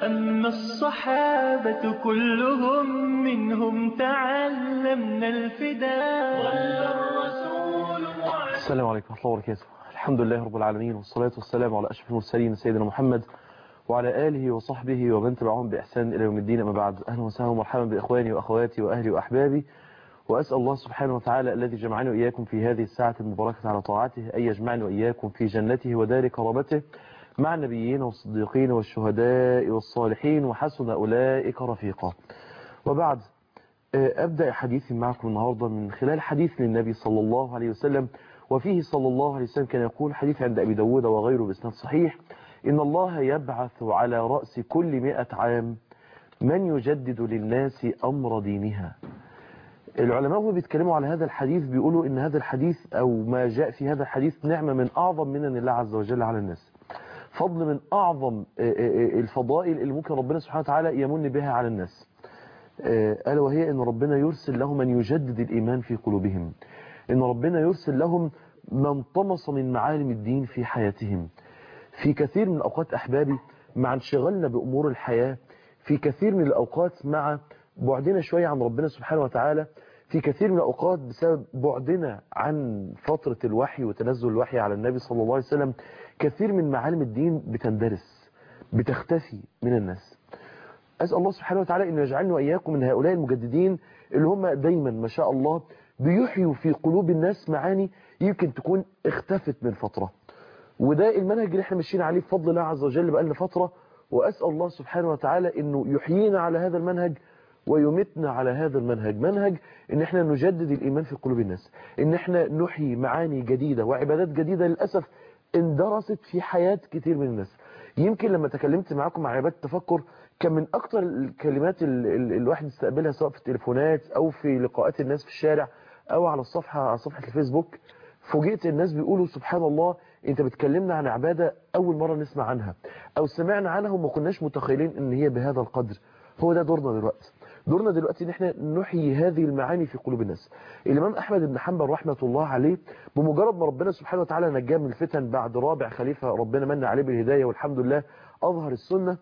أما الصحابة كلهم منهم تعلمنا الفداء ظل الرسول معلم السلام عليكم ورحمة الله وبركاته الحمد لله رب العالمين والصلاة والسلام على أشرف المرسلين سيدنا محمد وعلى آله وصحبه ومن تبعهم بإحسان إلى يوم الدين أما بعد أهلا وسهلا ومرحبا بإخواني وأخواتي وأهلي وأحبابي وأسأل الله سبحانه وتعالى الذي جمعني وإياكم في هذه الساعة المباركة على طاعته أن يجمعني وإياكم في جنته ودار كرامته مع النبيين والصديقين والشهداء والصالحين وحسن أولئك رفيقا وبعد أبدأ حديثي معكم النهاردة من خلال حديث للنبي صلى الله عليه وسلم وفيه صلى الله عليه وسلم كان يقول حديث عند أبي داود وغيره بإسناد صحيح إن الله يبعث على رأس كل مئة عام من يجدد للناس أمر دينها العلماء هم بيتكلموا على هذا الحديث بيقولوا إن هذا الحديث أو ما جاء في هذا الحديث نعمة من أعظم منن الله عز وجل على الناس فضل من أعظم الفضائل اللي ممكن ربنا سبحانه وتعالى يمن بها على الناس ألا وهي أن ربنا يرسل لهم من يجدد الإيمان في قلوبهم أن ربنا يرسل لهم من طمس من معالم الدين في حياتهم في كثير من الأوقات أحبابي مع انشغالنا بأمور الحياة في كثير من الأوقات مع بعدنا شوية عن ربنا سبحانه وتعالى في كثير من الأوقات بسبب بعدنا عن فترة الوحي وتنزل الوحي على النبي صلى الله عليه وسلم كثير من معالم الدين بتندرس بتختفي من الناس أسأل الله سبحانه وتعالى أن يجعلني وإياكم من هؤلاء المجددين اللي هم دايما ما شاء الله بيحيوا في قلوب الناس معاني يمكن تكون اختفت من فترة وده المنهج اللي احنا ماشيين عليه بفضل الله عز وجل بقالنا فترة وأسأل الله سبحانه وتعالى أنه يحيينا على هذا المنهج ويمتنا على هذا المنهج منهج ان احنا نجدد الايمان في قلوب الناس ان احنا نحيي معاني جديدة وعبادات جديدة للأسف اندرست في حياة كتير من الناس يمكن لما تكلمت معاكم عن عبادة التفكر كان من اكتر الكلمات اللي الواحد يستقبلها سواء في التليفونات او في لقاءات الناس في الشارع او على الصفحة على صفحة الفيسبوك فوجئت الناس بيقولوا سبحان الله انت بتكلمنا عن عبادة اول مرة نسمع عنها او سمعنا عنها وما كناش متخيلين ان هي بهذا القدر هو ده دورنا دلوقتي دورنا دلوقتي ان احنا نحيي هذه المعاني في قلوب الناس الامام احمد بن حنبل رحمة الله عليه بمجرد ما ربنا سبحانه وتعالى نجاه من الفتن بعد رابع خليفة ربنا من عليه بالهداية والحمد لله اظهر السنة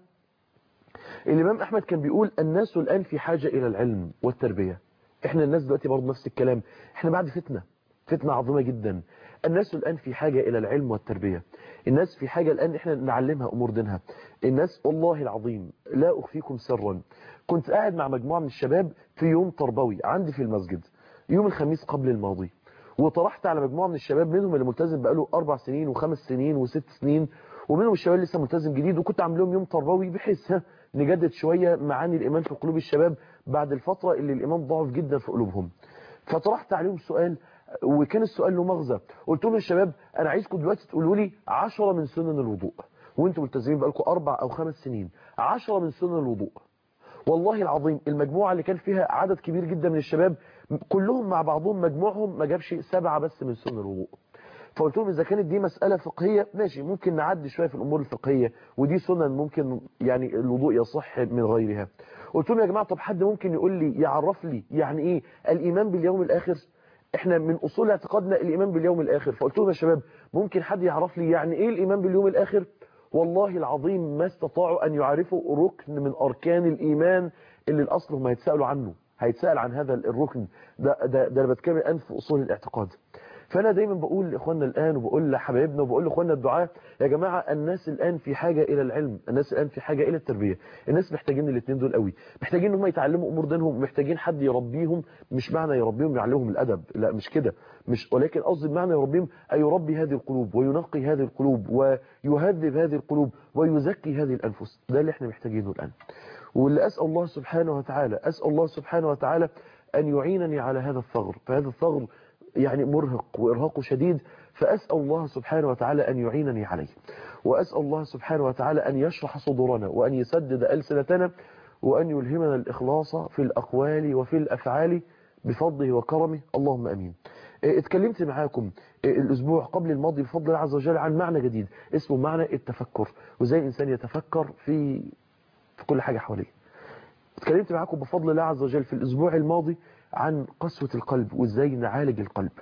الامام احمد كان بيقول الناس الان في حاجة الى العلم والتربية احنا الناس دلوقتي برضه نفس الكلام احنا بعد فتنة فتنة عظيمة جدا الناس الآن في حاجة إلى العلم والتربية الناس في حاجة الآن إحنا نعلمها أمور دينها الناس والله العظيم لا أخفيكم سرا كنت قاعد مع مجموعة من الشباب في يوم تربوي عندي في المسجد يوم الخميس قبل الماضي وطرحت على مجموعة من الشباب منهم اللي ملتزم بقاله أربع سنين وخمس سنين وست سنين ومنهم الشباب اللي لسه ملتزم جديد وكنت عامل لهم يوم تربوي بحيث نجدد شوية معاني الإيمان في قلوب الشباب بعد الفترة اللي الإيمان ضعف جدا في قلوبهم فطرحت عليهم سؤال وكان السؤال له مغزى قلت لهم يا شباب انا عايزكم دلوقتي تقولوا لي 10 من سنن الوضوء وانتم ملتزمين بقالكم اربع او خمس سنين 10 من سنن الوضوء والله العظيم المجموعة اللي كان فيها عدد كبير جدا من الشباب كلهم مع بعضهم مجموعهم ما جابش سبعة بس من سنن الوضوء فقلت لهم اذا كانت دي مسألة فقهية ماشي ممكن نعدي شوية في الامور الفقهية ودي سنن ممكن يعني الوضوء يصح من غيرها قلت لهم يا جماعة طب حد ممكن يقول لي يعرف لي يعني ايه الايمان باليوم الاخر احنا من اصول اعتقادنا الايمان باليوم الاخر فقلت لهم يا شباب ممكن حد يعرف لي يعني ايه الايمان باليوم الاخر والله العظيم ما استطاعوا ان يعرفوا ركن من اركان الايمان اللي الاصل هم هيتسالوا عنه هيتسال عن هذا الركن ده ده ده انا بتكلم الان في اصول الاعتقاد فانا دايما بقول لاخواننا الان وبقول لحبايبنا وبقول لاخواننا الدعاة يا جماعه الناس الان في حاجه الى العلم الناس الان في حاجه الى التربيه الناس محتاجين الاثنين دول قوي محتاجين ان هم يتعلموا امور دينهم محتاجين حد يربيهم مش معنى يربيهم يعلمهم الادب لا مش كده مش ولكن قصدي بمعنى يربيهم اي يربي هذه القلوب وينقي هذه القلوب ويهذب هذه القلوب ويزكي هذه الانفس ده اللي احنا محتاجينه الان واللي اسال الله سبحانه وتعالى اسال الله سبحانه وتعالى ان يعينني على هذا الثغر فهذا الثغر يعني مرهق وإرهاقه شديد فأسأل الله سبحانه وتعالى أن يعينني عليه وأسأل الله سبحانه وتعالى أن يشرح صدورنا وأن يسدد ألسنتنا وأن يلهمنا الإخلاص في الأقوال وفي الأفعال بفضله وكرمه اللهم أمين اتكلمت معاكم الأسبوع قبل الماضي بفضل الله عز وجل عن معنى جديد اسمه معنى التفكر وزي الإنسان يتفكر في في كل حاجة حواليه اتكلمت معاكم بفضل الله عز وجل في الأسبوع الماضي عن قسوة القلب وازاي نعالج القلب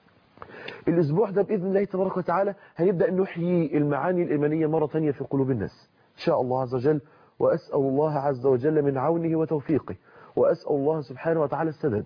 الاسبوع ده بإذن الله تبارك وتعالى هنبدأ نحيي المعاني الإيمانية مرة تانية في قلوب الناس إن شاء الله عز وجل وأسأل الله عز وجل من عونه وتوفيقه وأسأل الله سبحانه وتعالى السداد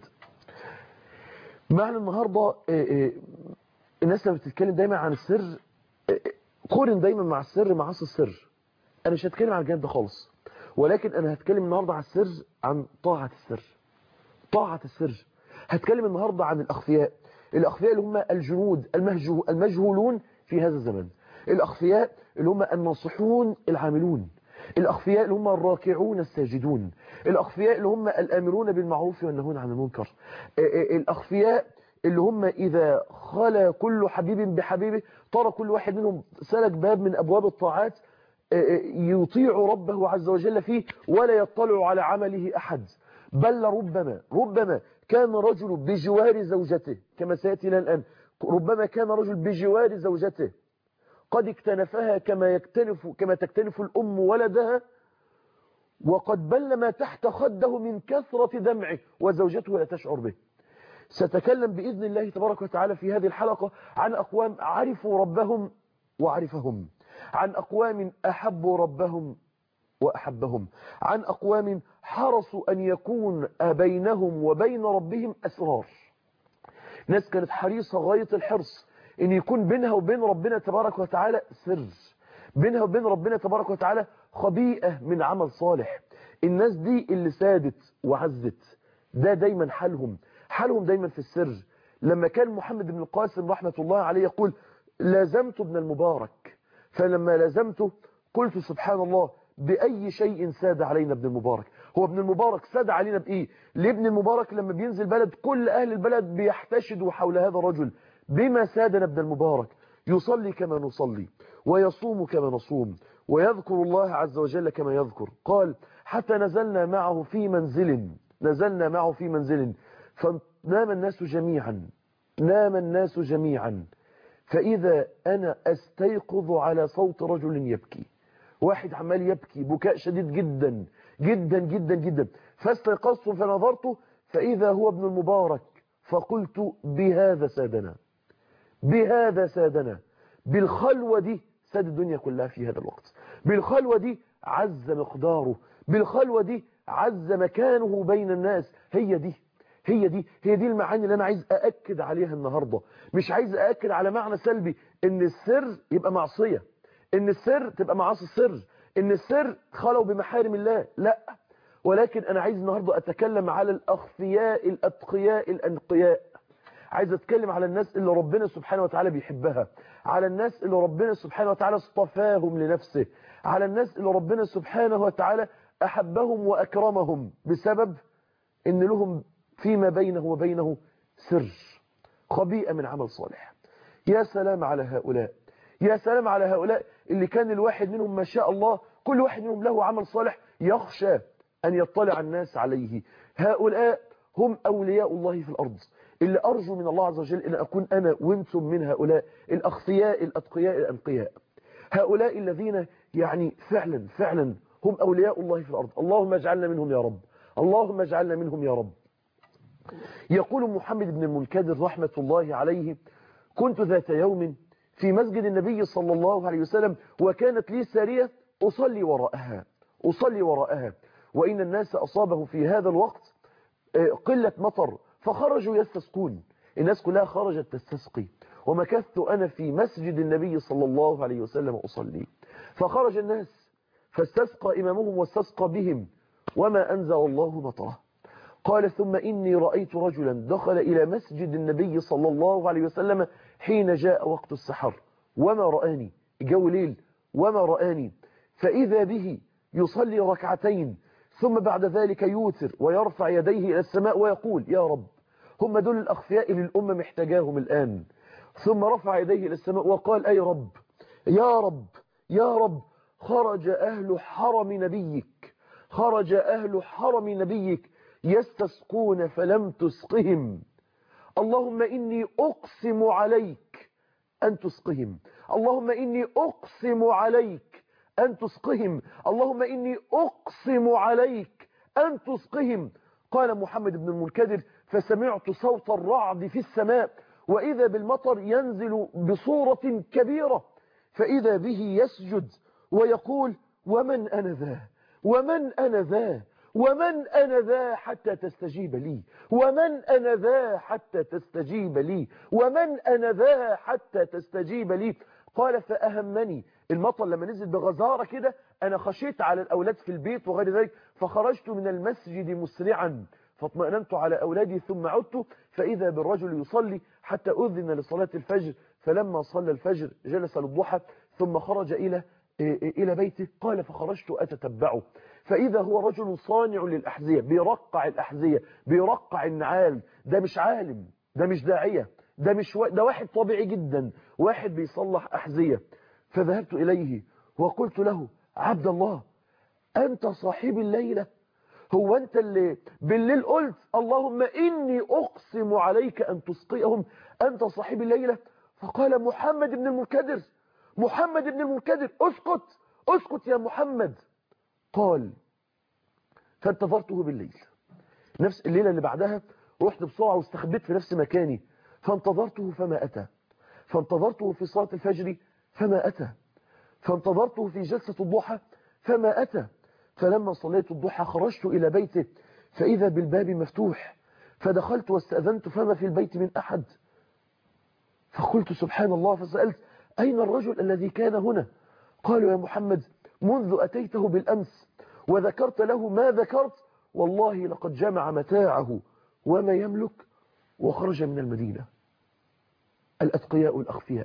معنى النهاردة الناس لما بتتكلم دايما عن السر قورن دايما مع السر مع أصل السر أنا مش هتكلم عن الجانب ده خالص ولكن أنا هتكلم النهاردة عن السر عن طاعة السر طاعة السر هتكلم النهاردة عن الأخفياء الأخفياء اللي هم الجنود المهجو المجهولون في هذا الزمن الأخفياء اللي هم الناصحون العاملون الأخفياء اللي هم الراكعون الساجدون الأخفياء اللي هم الآمرون بالمعروف والنهون عن المنكر الأخفياء اللي هم إذا خلى كل حبيب بحبيبه ترى كل واحد منهم سلك باب من أبواب الطاعات يطيع ربه عز وجل فيه ولا يطلع على عمله أحد بل ربما ربما كان رجل بجوار زوجته كما سيأتي لنا الآن ربما كان رجل بجوار زوجته قد اكتنفها كما يكتنف كما تكتنف الأم ولدها وقد بل ما تحت خده من كثرة دمعه وزوجته لا تشعر به سأتكلم بإذن الله تبارك وتعالى في هذه الحلقة عن أقوام عرفوا ربهم وعرفهم عن أقوام أحبوا ربهم وأحبهم عن أقوام حرصوا أن يكون بينهم وبين ربهم أسرار ناس كانت حريصة غاية الحرص ان يكون بينها وبين ربنا تبارك وتعالى سر بينها وبين ربنا تبارك وتعالى خبيئة من عمل صالح الناس دي اللي سادت وعزت ده دايما حالهم حالهم دايما في السر لما كان محمد بن القاسم رحمة الله عليه يقول لازمت ابن المبارك فلما لازمته قلت سبحان الله بأي شيء ساد علينا ابن المبارك هو ابن المبارك ساد علينا بإيه لابن المبارك لما بينزل بلد كل أهل البلد بيحتشدوا حول هذا الرجل بما سادنا ابن المبارك يصلي كما نصلي ويصوم كما نصوم ويذكر الله عز وجل كما يذكر قال حتى نزلنا معه في منزل نزلنا معه في منزل فنام الناس جميعا نام الناس جميعا فإذا أنا أستيقظ على صوت رجل يبكي واحد عمال يبكي بكاء شديد جدا جدا جدا جدا فاستيقظت فنظرت فإذا هو ابن المبارك فقلت بهذا سادنا بهذا سادنا بالخلوة دي ساد الدنيا كلها في هذا الوقت بالخلوة دي عز مقداره بالخلوة دي عز مكانه بين الناس هي دي هي دي هي دي المعاني اللي أنا عايز أأكد عليها النهاردة مش عايز أأكد على معنى سلبي إن السر يبقى معصية إن السر تبقى معاصي السر إن السر خلوا بمحارم الله لا ولكن أنا عايز النهاردة أتكلم على الأخفياء الأتقياء الأنقياء عايز أتكلم على الناس اللي ربنا سبحانه وتعالى بيحبها على الناس اللي ربنا سبحانه وتعالى اصطفاهم لنفسه على الناس اللي ربنا سبحانه وتعالى أحبهم وأكرمهم بسبب إن لهم فيما بينه وبينه سر خبيئة من عمل صالح يا سلام على هؤلاء يا سلام على هؤلاء اللي كان الواحد منهم ما شاء الله كل واحد منهم له عمل صالح يخشى أن يطلع الناس عليه هؤلاء هم أولياء الله في الأرض اللي أرجو من الله عز وجل أن أكون أنا وانتم من هؤلاء الأخفياء الأتقياء الأنقياء هؤلاء الذين يعني فعلا فعلا هم أولياء الله في الأرض اللهم اجعلنا منهم يا رب اللهم اجعلنا منهم يا رب يقول محمد بن المنكدر رحمة الله عليه كنت ذات يوم في مسجد النبي صلى الله عليه وسلم وكانت لي سارية أصلي وراءها أصلي وراءها وإن الناس أصابه في هذا الوقت قلة مطر فخرجوا يستسقون الناس كلها خرجت تستسقي ومكثت أنا في مسجد النبي صلى الله عليه وسلم أصلي فخرج الناس فاستسقى إمامهم واستسقى بهم وما أنزل الله مطره قال ثم إني رأيت رجلا دخل إلى مسجد النبي صلى الله عليه وسلم حين جاء وقت السحر وما رآني جو ليل وما رآني فإذا به يصلي ركعتين ثم بعد ذلك يوتر ويرفع يديه إلى السماء ويقول يا رب هم دول الأخفياء اللي الأمة محتاجاهم الآن ثم رفع يديه إلى السماء وقال أي رب يا رب يا رب خرج أهل حرم نبيك خرج أهل حرم نبيك يستسقون فلم تسقهم اللهم إني أقسم عليك أن تسقهم اللهم إني أقسم عليك أن تسقهم اللهم إني أقسم عليك أن تسقهم قال محمد بن المنكدر فسمعت صوت الرعد في السماء وإذا بالمطر ينزل بصورة كبيرة فإذا به يسجد ويقول ومن أنا ذا ومن أنا ذا ومن أنا ذا حتى تستجيب لي ومن أنا ذا حتى تستجيب لي ومن أنا ذا حتى تستجيب لي قال فأهمني المطر لما نزل بغزارة كده أنا خشيت على الأولاد في البيت وغير ذلك فخرجت من المسجد مسرعا فاطمأننت على أولادي ثم عدت فإذا بالرجل يصلي حتى أذن لصلاة الفجر فلما صلى الفجر جلس للضحى ثم خرج إلى إلى بيته قال فخرجت أتتبعه فإذا هو رجل صانع للأحذية بيرقع الأحذية بيرقع النعال ده مش عالم ده مش داعية ده مش و... ده واحد طبيعي جدا واحد بيصلح أحذية فذهبت إليه وقلت له عبد الله أنت صاحب الليلة هو أنت اللي بالليل قلت اللهم إني أقسم عليك أن تسقيهم أنت صاحب الليلة فقال محمد بن المنكدر محمد بن المنكدر اسكت اسكت يا محمد قال فانتظرته بالليل نفس الليلة اللي بعدها رحت بسرعة واستخبيت في نفس مكاني فانتظرته فما أتى فانتظرته في صلاة الفجر فما أتى فانتظرته في جلسة الضحى فما أتى فلما صليت الضحى خرجت إلى بيته فإذا بالباب مفتوح فدخلت واستأذنت فما في البيت من أحد فقلت سبحان الله فسألت أين الرجل الذي كان هنا قالوا يا محمد منذ أتيته بالأمس وذكرت له ما ذكرت والله لقد جمع متاعه وما يملك وخرج من المدينة الأتقياء الأخفياء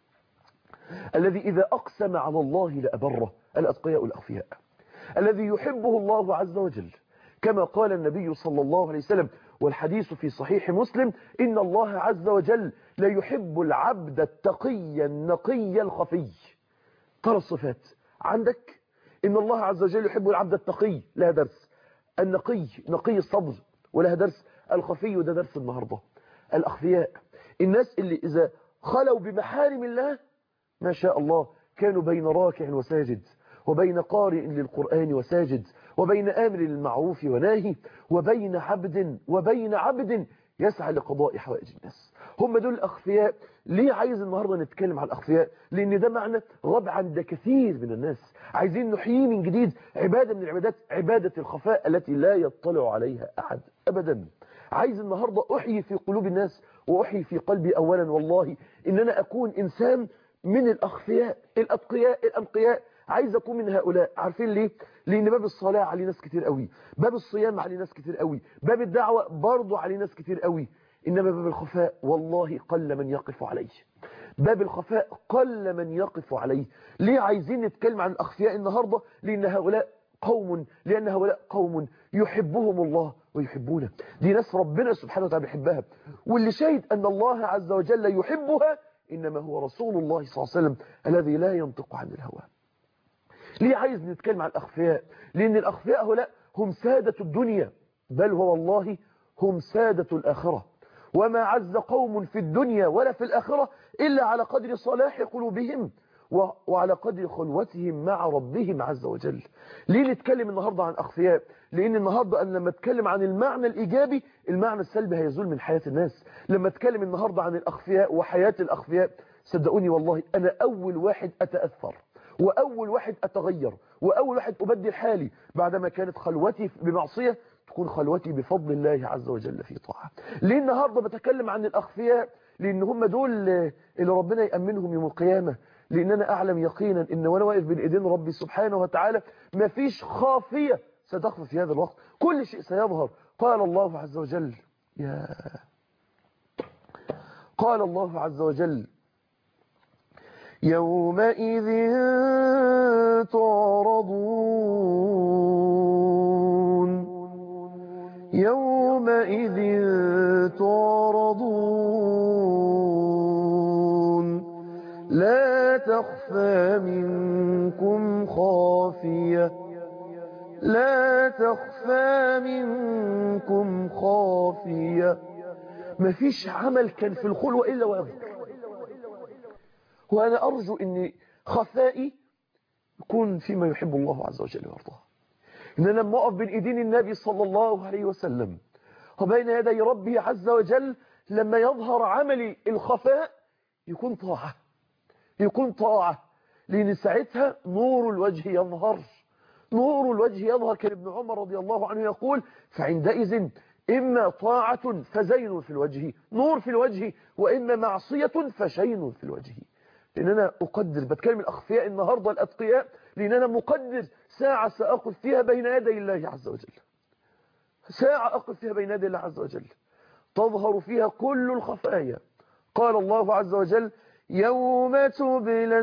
الذي إذا أقسم على الله لأبره الأتقياء الأخفياء الذي يحبه الله عز وجل كما قال النبي صلى الله عليه وسلم والحديث في صحيح مسلم إن الله عز وجل لا يحب العبد التقي النقي الخفي ترى الصفات عندك إن الله عز وجل يحب العبد التقي لها درس النقي نقي الصدر ولها درس الخفي ده درس النهاردة الأخفياء الناس اللي إذا خلوا بمحارم الله ما شاء الله كانوا بين راكع وساجد وبين قارئ للقرآن وساجد وبين آمر للمعروف وناهي وبين عبد وبين عبد يسعى لقضاء حوائج الناس هم دول الأخفياء ليه عايز النهاردة نتكلم على الأخفياء لأن ده معنى رب عند كثير من الناس عايزين نحيي من جديد عبادة من العبادات عبادة الخفاء التي لا يطلع عليها أحد أبدا عايز النهاردة أحيي في قلوب الناس وأحيي في قلبي أولا والله إن أنا أكون إنسان من الأخفياء الأتقياء الأنقياء عايز أكون من هؤلاء عارفين ليه لأن باب الصلاة عليه ناس كتير قوي باب الصيام عليه ناس كتير قوي باب الدعوة برضه عليه ناس كتير قوي إنما باب الخفاء والله قل من يقف عليه باب الخفاء قل من يقف عليه ليه عايزين نتكلم عن الأخفياء النهاردة لأن هؤلاء قوم لأن هؤلاء قوم يحبهم الله ويحبونه دي ناس ربنا سبحانه وتعالى يحبها واللي شاهد أن الله عز وجل يحبها إنما هو رسول الله صلى الله عليه وسلم الذي لا ينطق عن الهوى ليه عايز نتكلم عن الأخفياء لأن الأخفياء هؤلاء هم سادة الدنيا بل هو والله هم سادة الآخرة وما عز قوم في الدنيا ولا في الآخرة إلا على قدر صلاح قلوبهم وعلى قدر خلوتهم مع ربهم عز وجل ليه نتكلم النهاردة عن أخفياء لأن النهاردة أنا لما أتكلم عن المعنى الإيجابي المعنى السلبي هيزول من حياة الناس لما أتكلم النهاردة عن الأخفياء وحياة الأخفياء صدقوني والله أنا أول واحد أتأثر وأول واحد أتغير وأول واحد أبدل حالي بعدما كانت خلوتي بمعصية تكون خلوتي بفضل الله عز وجل في طاعة ليه النهاردة بتكلم عن الأخفياء لأن هم دول اللي ربنا يأمنهم يوم القيامة لأن أنا أعلم يقينا أن وأنا واقف بين إيدين ربي سبحانه وتعالى ما فيش خافية ستخفى في هذا الوقت كل شيء سيظهر قال الله عز وجل يا قال الله عز وجل يومئذ تعرضون يومئذ تعرضون لا تخفى منكم خافية لا تخفى منكم خافية مفيش عمل كان في الخلوة إلا ويظهر وأنا أرجو أن خفائي يكون فيما يحب الله عز وجل ويرضاه إن أنا لما أقف بين إيدين النبي صلى الله عليه وسلم وبين يدي ربي عز وجل لما يظهر عملي الخفاء يكون طاعة يكون طاعة لأن ساعتها نور الوجه يظهر نور الوجه يظهر كان ابن عمر رضي الله عنه يقول فعندئذ إما طاعة فزين في الوجه نور في الوجه وإما معصية فشين في الوجه لأن أنا أقدر بتكلم الأخفياء النهاردة الأتقياء لأن أنا مقدر ساعة سأقف فيها بين يدي الله عز وجل ساعة أقف فيها بين يدي الله عز وجل تظهر فيها كل الخفايا قال الله عز وجل يوم تبلى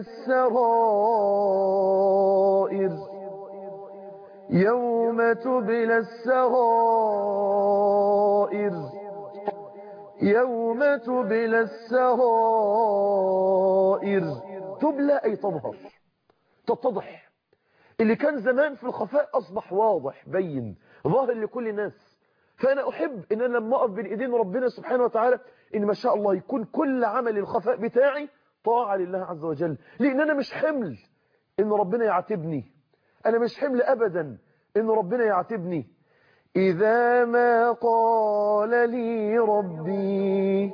السرائر يوم تبلى السرائر يوم تبلى السرائر تبلى أي تظهر تتضح اللي كان زمان في الخفاء أصبح واضح بين ظاهر لكل الناس فأنا أحب إن أنا لما أقف بين إيدين ربنا سبحانه وتعالى إن ما شاء الله يكون كل عمل الخفاء بتاعي طاعة لله عز وجل لأن أنا مش حمل إن ربنا يعاتبني أنا مش حمل أبدا إن ربنا يعاتبني إذا ما قال لي ربي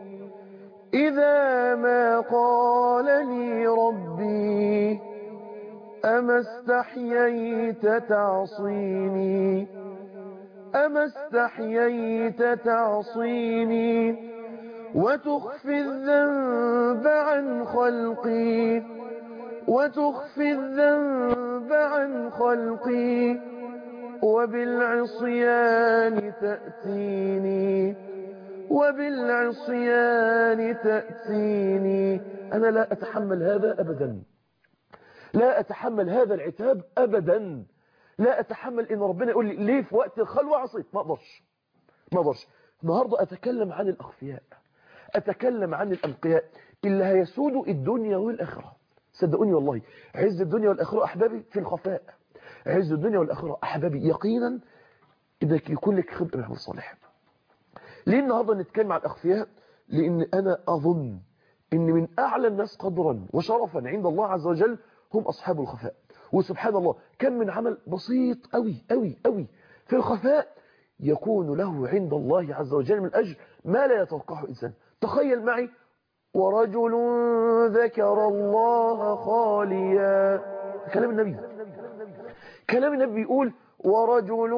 إذا ما قال لي ربي أما استحييت تعصيني أما استحييت تعصيني وتخفي الذنب عن خلقي وتخفي الذنب عن خلقي وبالعصيان تأتيني وبالعصيان تأتيني أنا لا أتحمل هذا أبدا لا أتحمل هذا العتاب أبدا لا أتحمل إن ربنا يقول لي ليه في وقت الخلوة عصيت ما أقدرش ما أقدرش النهاردة أتكلم عن الأخفياء أتكلم عن الأنقياء اللي هيسودوا الدنيا والآخرة صدقوني والله عز الدنيا والآخرة أحبابي في الخفاء عز الدنيا والآخرة أحبابي يقينا إنك يكون لك خبر من الصالح ليه النهاردة نتكلم عن الأخفياء لأن أنا أظن إن من أعلى الناس قدرا وشرفا عند الله عز وجل هم أصحاب الخفاء وسبحان الله كم من عمل بسيط أوي أوي أوي في الخفاء يكون له عند الله عز وجل من أجل ما لا يتوقعه إنسان تخيل معي ورجل ذكر الله خاليا كلام النبي كلام النبي بيقول ورجل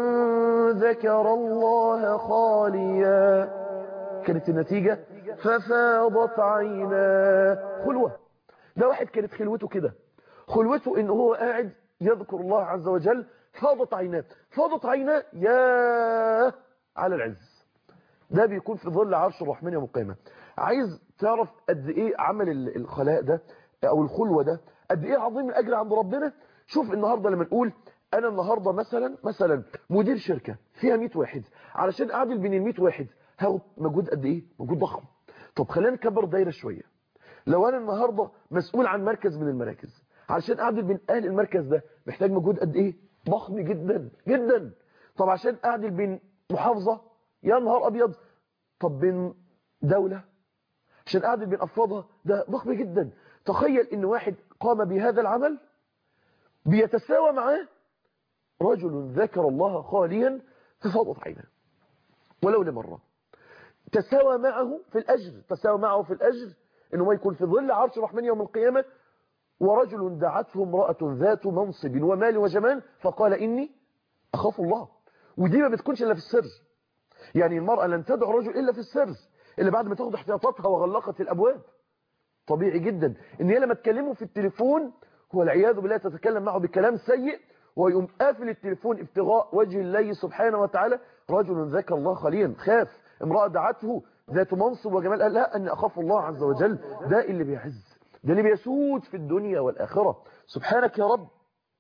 ذكر الله خاليا كانت النتيجة ففاضت عيناه خلوة ده واحد كانت خلوته كده خلوته ان هو قاعد يذكر الله عز وجل فاضت عيناه فاضت عيناه يا على العز ده بيكون في ظل عرش الرحمن يوم القيامة عايز تعرف قد ايه عمل الخلاء ده او الخلوة ده قد ايه عظيم الاجر عند ربنا شوف النهاردة لما نقول انا النهاردة مثلا مثلا مدير شركة فيها 100 واحد علشان اعدل بين ال 100 واحد هاخد مجهود قد ايه مجهود ضخم طب خلينا نكبر دايره شوية لو انا النهاردة مسؤول عن مركز من المراكز علشان اعدل بين اهل المركز ده محتاج مجهود قد ايه ضخم جدا جدا طب عشان اعدل بين محافظة يا نهار ابيض طب بين دولة عشان اعدل بين افرادها ده ضخم جدا تخيل ان واحد قام بهذا العمل بيتساوى معاه رجل ذكر الله خاليا ففاضت عيناه ولو لمرة تساوى معه في الأجر تساوى معه في الأجر إنه ما يكون في ظل عرش الرحمن يوم القيامة ورجل دعته امرأة ذات منصب ومال وجمال فقال إني أخاف الله ودي ما بتكونش إلا في السر يعني المرأة لن تدعو رجل إلا في السر إلا بعد ما تاخد احتياطاتها وغلقت الأبواب طبيعي جدا إن هي لما تكلمه في التليفون هو العياذ بالله تتكلم معه بكلام سيء ويقوم قافل التليفون ابتغاء وجه الله سبحانه وتعالى رجل ذكر الله خليا خاف امرأة دعته ذات منصب وجمال قال لا أن أخاف الله عز وجل ده اللي بيعز ده اللي بيسود في الدنيا والآخرة سبحانك يا رب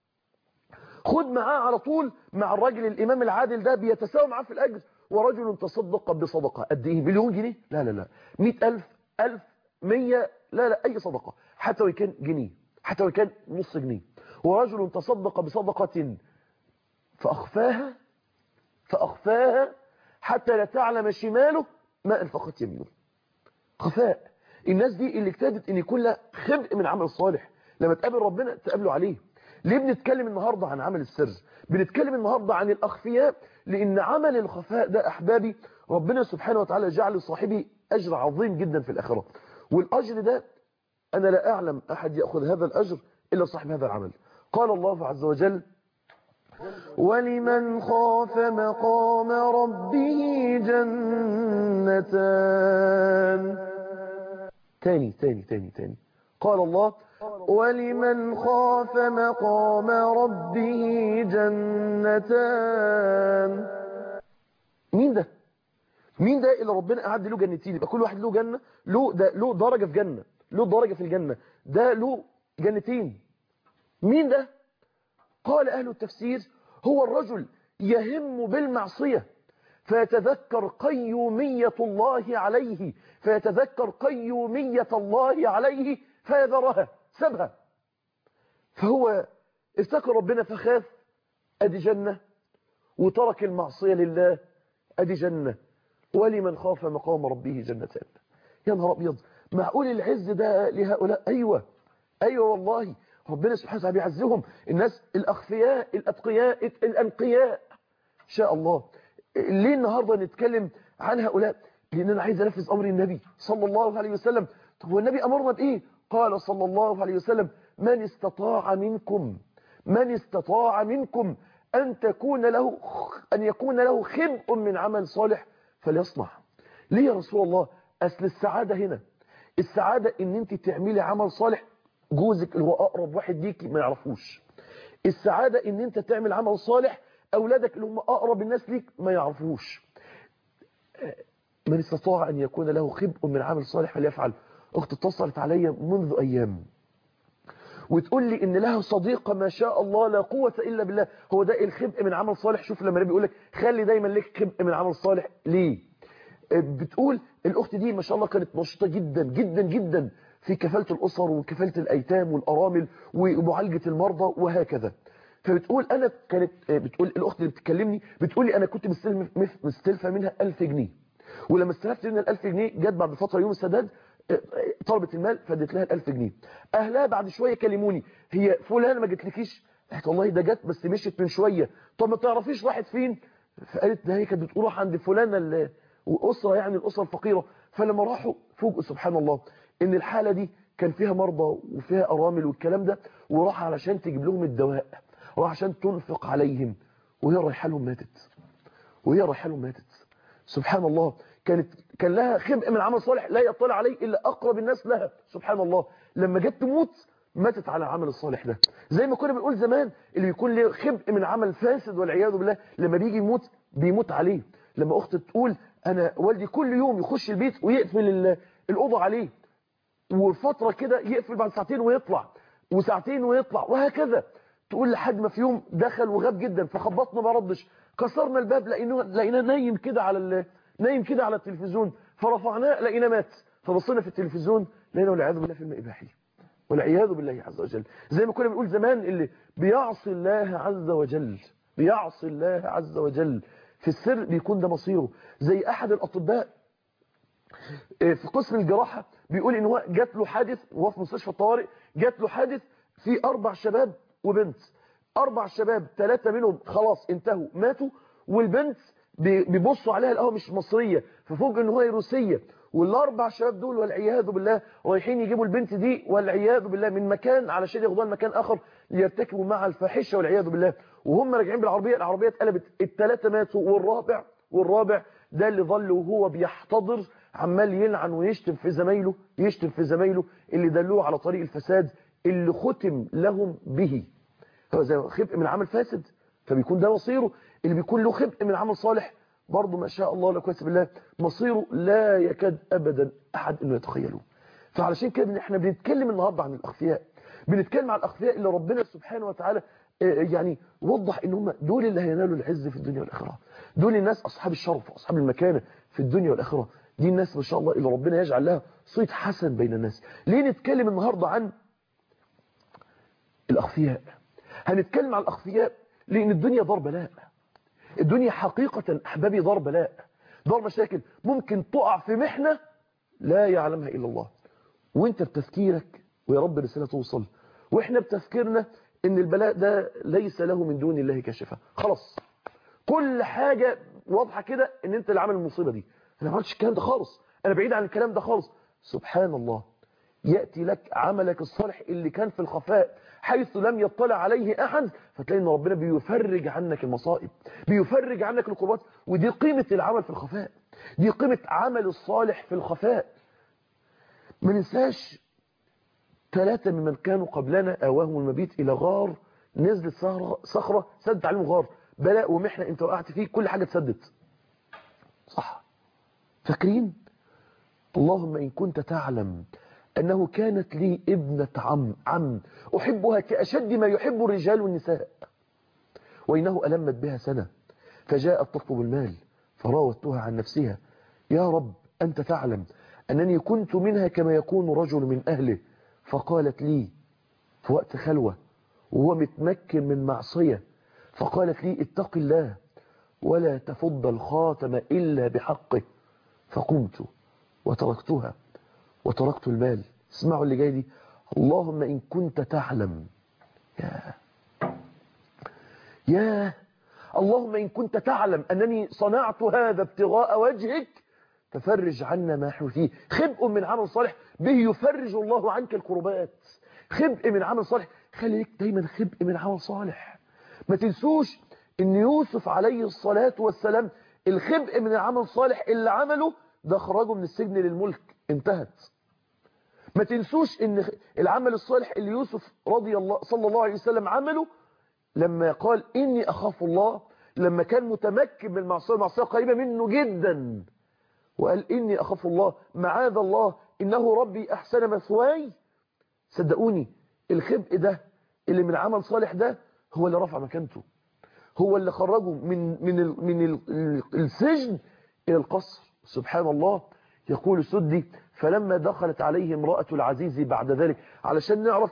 خد معاه على طول مع الراجل الإمام العادل ده بيتساوى معاه في الأجر ورجل تصدق بصدقة قد إيه مليون جنيه لا لا لا مئة ألف ألف مية لا لا أي صدقة حتى وكان جنيه حتى وكان نص جنيه ورجل تصدق بصدقة فأخفاها فأخفاها حتى لا تعلم شماله ما أنفقت يمينه خفاء الناس دي اللي اجتهدت ان يكون لها خبء من عمل الصالح لما تقابل ربنا تقابله عليه ليه بنتكلم النهاردة عن عمل السر بنتكلم النهاردة عن الأخفياء لأن عمل الخفاء ده أحبابي ربنا سبحانه وتعالى جعل لصاحبه أجر عظيم جدا في الآخرة والأجر ده أنا لا أعلم أحد يأخذ هذا الأجر إلا صاحب هذا العمل قال الله عز وجل ولمن خاف مقام ربه جنتان تاني تاني تاني تاني قال الله ولمن خاف مقام ربه جنتان مين ده مين ده اللي ربنا أعد له جنتين يبقى كل واحد له جنة له ده له درجة في جنة له درجة في الجنة ده له جنتين مين ده قال أهل التفسير هو الرجل يهم بالمعصية فيتذكر قيومية الله عليه فيتذكر قيومية الله عليه فيذرها سبها فهو افتكر ربنا فخاف أدي جنة وترك المعصية لله أدي جنة ولمن خاف مقام ربه جنتان يا نهار أبيض معقول العز ده لهؤلاء أيوة أيوة والله ربنا سبحانه وتعالى بيعزهم الناس الأخفياء الأتقياء الأنقياء شاء الله ليه النهاردة نتكلم عن هؤلاء لأن أنا عايز أنفذ أمر النبي صلى الله عليه وسلم طب هو النبي أمرنا بإيه قال صلى الله عليه وسلم من استطاع منكم من استطاع منكم أن تكون له أن يكون له خبء من عمل صالح فليصنع ليه يا رسول الله أصل السعادة هنا السعادة ان انت تعملي عمل صالح جوزك اللي هو اقرب واحد ليكي ما يعرفوش السعادة ان انت تعمل عمل صالح اولادك اللي هم اقرب الناس ليك ما يعرفوش من استطاع ان يكون له خبء من عمل صالح فليفعل اخت اتصلت عليا منذ ايام وتقول لي ان لها صديقة ما شاء الله لا قوة الا بالله هو ده الخبء من عمل صالح شوف لما النبي يقول لك خلي دايما لك خبء من عمل صالح ليه بتقول الاخت دي ما شاء الله كانت نشيطه جدا جدا جدا في كفاله الاسر وكفاله الايتام والارامل ومعالجه المرضى وهكذا فبتقول انا كانت بتقول الاخت اللي بتكلمني بتقول لي انا كنت مستلفه منها 1000 جنيه ولما استلفت منها ال 1000 جنيه جت بعد فتره يوم السداد طلبت المال فاديت لها ال 1000 جنيه اهلها بعد شويه كلموني هي فلانه ما جتلكيش قلت والله ده جت بس مشيت من شويه طب ما تعرفيش راحت فين فقالت ده هي كانت بتقول راح عند فلانه اللي وأسرة يعني الأسرة الفقيرة فلما راحوا فوجئوا سبحان الله إن الحالة دي كان فيها مرضى وفيها أرامل والكلام ده وراح علشان تجيب لهم الدواء راح عشان تنفق عليهم وهي رايحه لهم ماتت وهي رايحه لهم ماتت سبحان الله كانت كان لها خبء من عمل صالح لا يطلع عليه إلا أقرب الناس لها سبحان الله لما جت تموت ماتت على العمل الصالح ده زي ما كنا بنقول زمان اللي بيكون له خبء من عمل فاسد والعياذ بالله لما بيجي يموت بيموت عليه لما أخت تقول انا والدي كل يوم يخش البيت ويقفل الاوضه عليه وفتره كده يقفل بعد ساعتين ويطلع وساعتين ويطلع وهكذا تقول لحد ما في يوم دخل وغاب جدا فخبطنا ما ردش كسرنا الباب لقيناه لقيناه نايم كده على نايم كده على التلفزيون فرفعناه لقيناه مات فبصينا في التلفزيون لقينا والعياذ بالله في الماء اباحي والعياذ بالله عز وجل زي ما كنا بنقول زمان اللي بيعصي الله عز وجل بيعصي الله عز وجل في السر بيكون ده مصيره زي احد الاطباء في قسم الجراحة بيقول ان هو جات له حادث وهو في مستشفى الطوارئ جات له حادث في اربع شباب وبنت اربع شباب ثلاثة منهم خلاص انتهوا ماتوا والبنت بيبصوا عليها القهوه مش مصرية ففوق ان هي روسية والاربع شباب دول والعياذ بالله رايحين يجيبوا البنت دي والعياذ بالله من مكان علشان ياخدوها لمكان اخر ليرتكبوا مع الفاحشه والعياذ بالله وهم راجعين بالعربيه العربيه اتقلبت الثلاثه ماتوا والرابع والرابع ده اللي ظل وهو بيحتضر عمال يلعن ويشتم في زمايله يشتم في زمايله اللي دلوه على طريق الفساد اللي ختم لهم به هو زي خبء من عمل فاسد فبيكون ده مصيره اللي بيكون له خبء من عمل صالح برضه ما شاء الله لا كويس بالله مصيره لا يكاد ابدا احد انه يتخيله فعلشان كده احنا بنتكلم النهارده عن الاخفياء بنتكلم عن الاخفياء اللي ربنا سبحانه وتعالى يعني وضح ان هم دول اللي هينالوا العز في الدنيا والاخره دول الناس اصحاب الشرف واصحاب المكانه في الدنيا والاخره دي الناس ما شاء الله اللي ربنا يجعل لها صيت حسن بين الناس ليه نتكلم النهارده عن الاخفياء هنتكلم عن الاخفياء لان الدنيا دار بلاء الدنيا حقيقة أحبابي دار بلاء دار مشاكل ممكن تقع في محنة لا يعلمها إلا الله وانت بتفكيرك ويا رب رسالة توصل واحنا بتفكيرنا ان البلاء ده ليس له من دون الله كاشفة خلاص كل حاجة واضحة كده ان انت اللي عامل المصيبة دي انا ما عملتش الكلام ده خالص انا بعيد عن الكلام ده خالص سبحان الله يأتي لك عملك الصالح اللي كان في الخفاء حيث لم يطلع عليه أحد فتلاقي ان ربنا بيفرج عنك المصائب بيفرج عنك الكربات ودي قيمة العمل في الخفاء دي قيمة عمل الصالح في الخفاء ما ننساش ثلاثة ممن كانوا قبلنا آواهم المبيت إلى غار نزلت صخرة, صخرة سدت عليهم غار بلاء ومحنة انت وقعت فيه كل حاجة تسدت صح فاكرين اللهم إن كنت تعلم أنه كانت لي ابنة عم عم أحبها كأشد ما يحب الرجال والنساء وإنه ألمت بها سنة فجاءت تطلب المال فراودتها عن نفسها يا رب أنت تعلم أنني كنت منها كما يكون رجل من أهله فقالت لي في وقت خلوة وهو متمكن من معصية فقالت لي اتق الله ولا تفض الخاتم إلا بحقه فقمت وتركتها وتركت المال اسمعوا اللي جاي دي اللهم إن كنت تعلم يا يا اللهم إن كنت تعلم أنني صنعت هذا ابتغاء وجهك ففرج عنا ما نحن فيه خبء من عمل صالح به يفرج الله عنك الكربات خبء من عمل صالح خلي لك دايما خبء من عمل صالح ما تنسوش ان يوسف عليه الصلاة والسلام الخبء من العمل الصالح اللي عمله ده خرجه من السجن للملك انتهت ما تنسوش ان العمل الصالح اللي يوسف رضي الله صلى الله عليه وسلم عمله لما قال اني اخاف الله لما كان متمكن من المعصيه المعصيه قريبه منه جدا وقال اني اخاف الله معاذ الله انه ربي احسن مثواي صدقوني الخبء ده اللي من عمل صالح ده هو اللي رفع مكانته هو اللي خرجه من من ال من ال السجن الى القصر سبحان الله يقول السدي فلما دخلت عليه امرأة العزيز بعد ذلك علشان نعرف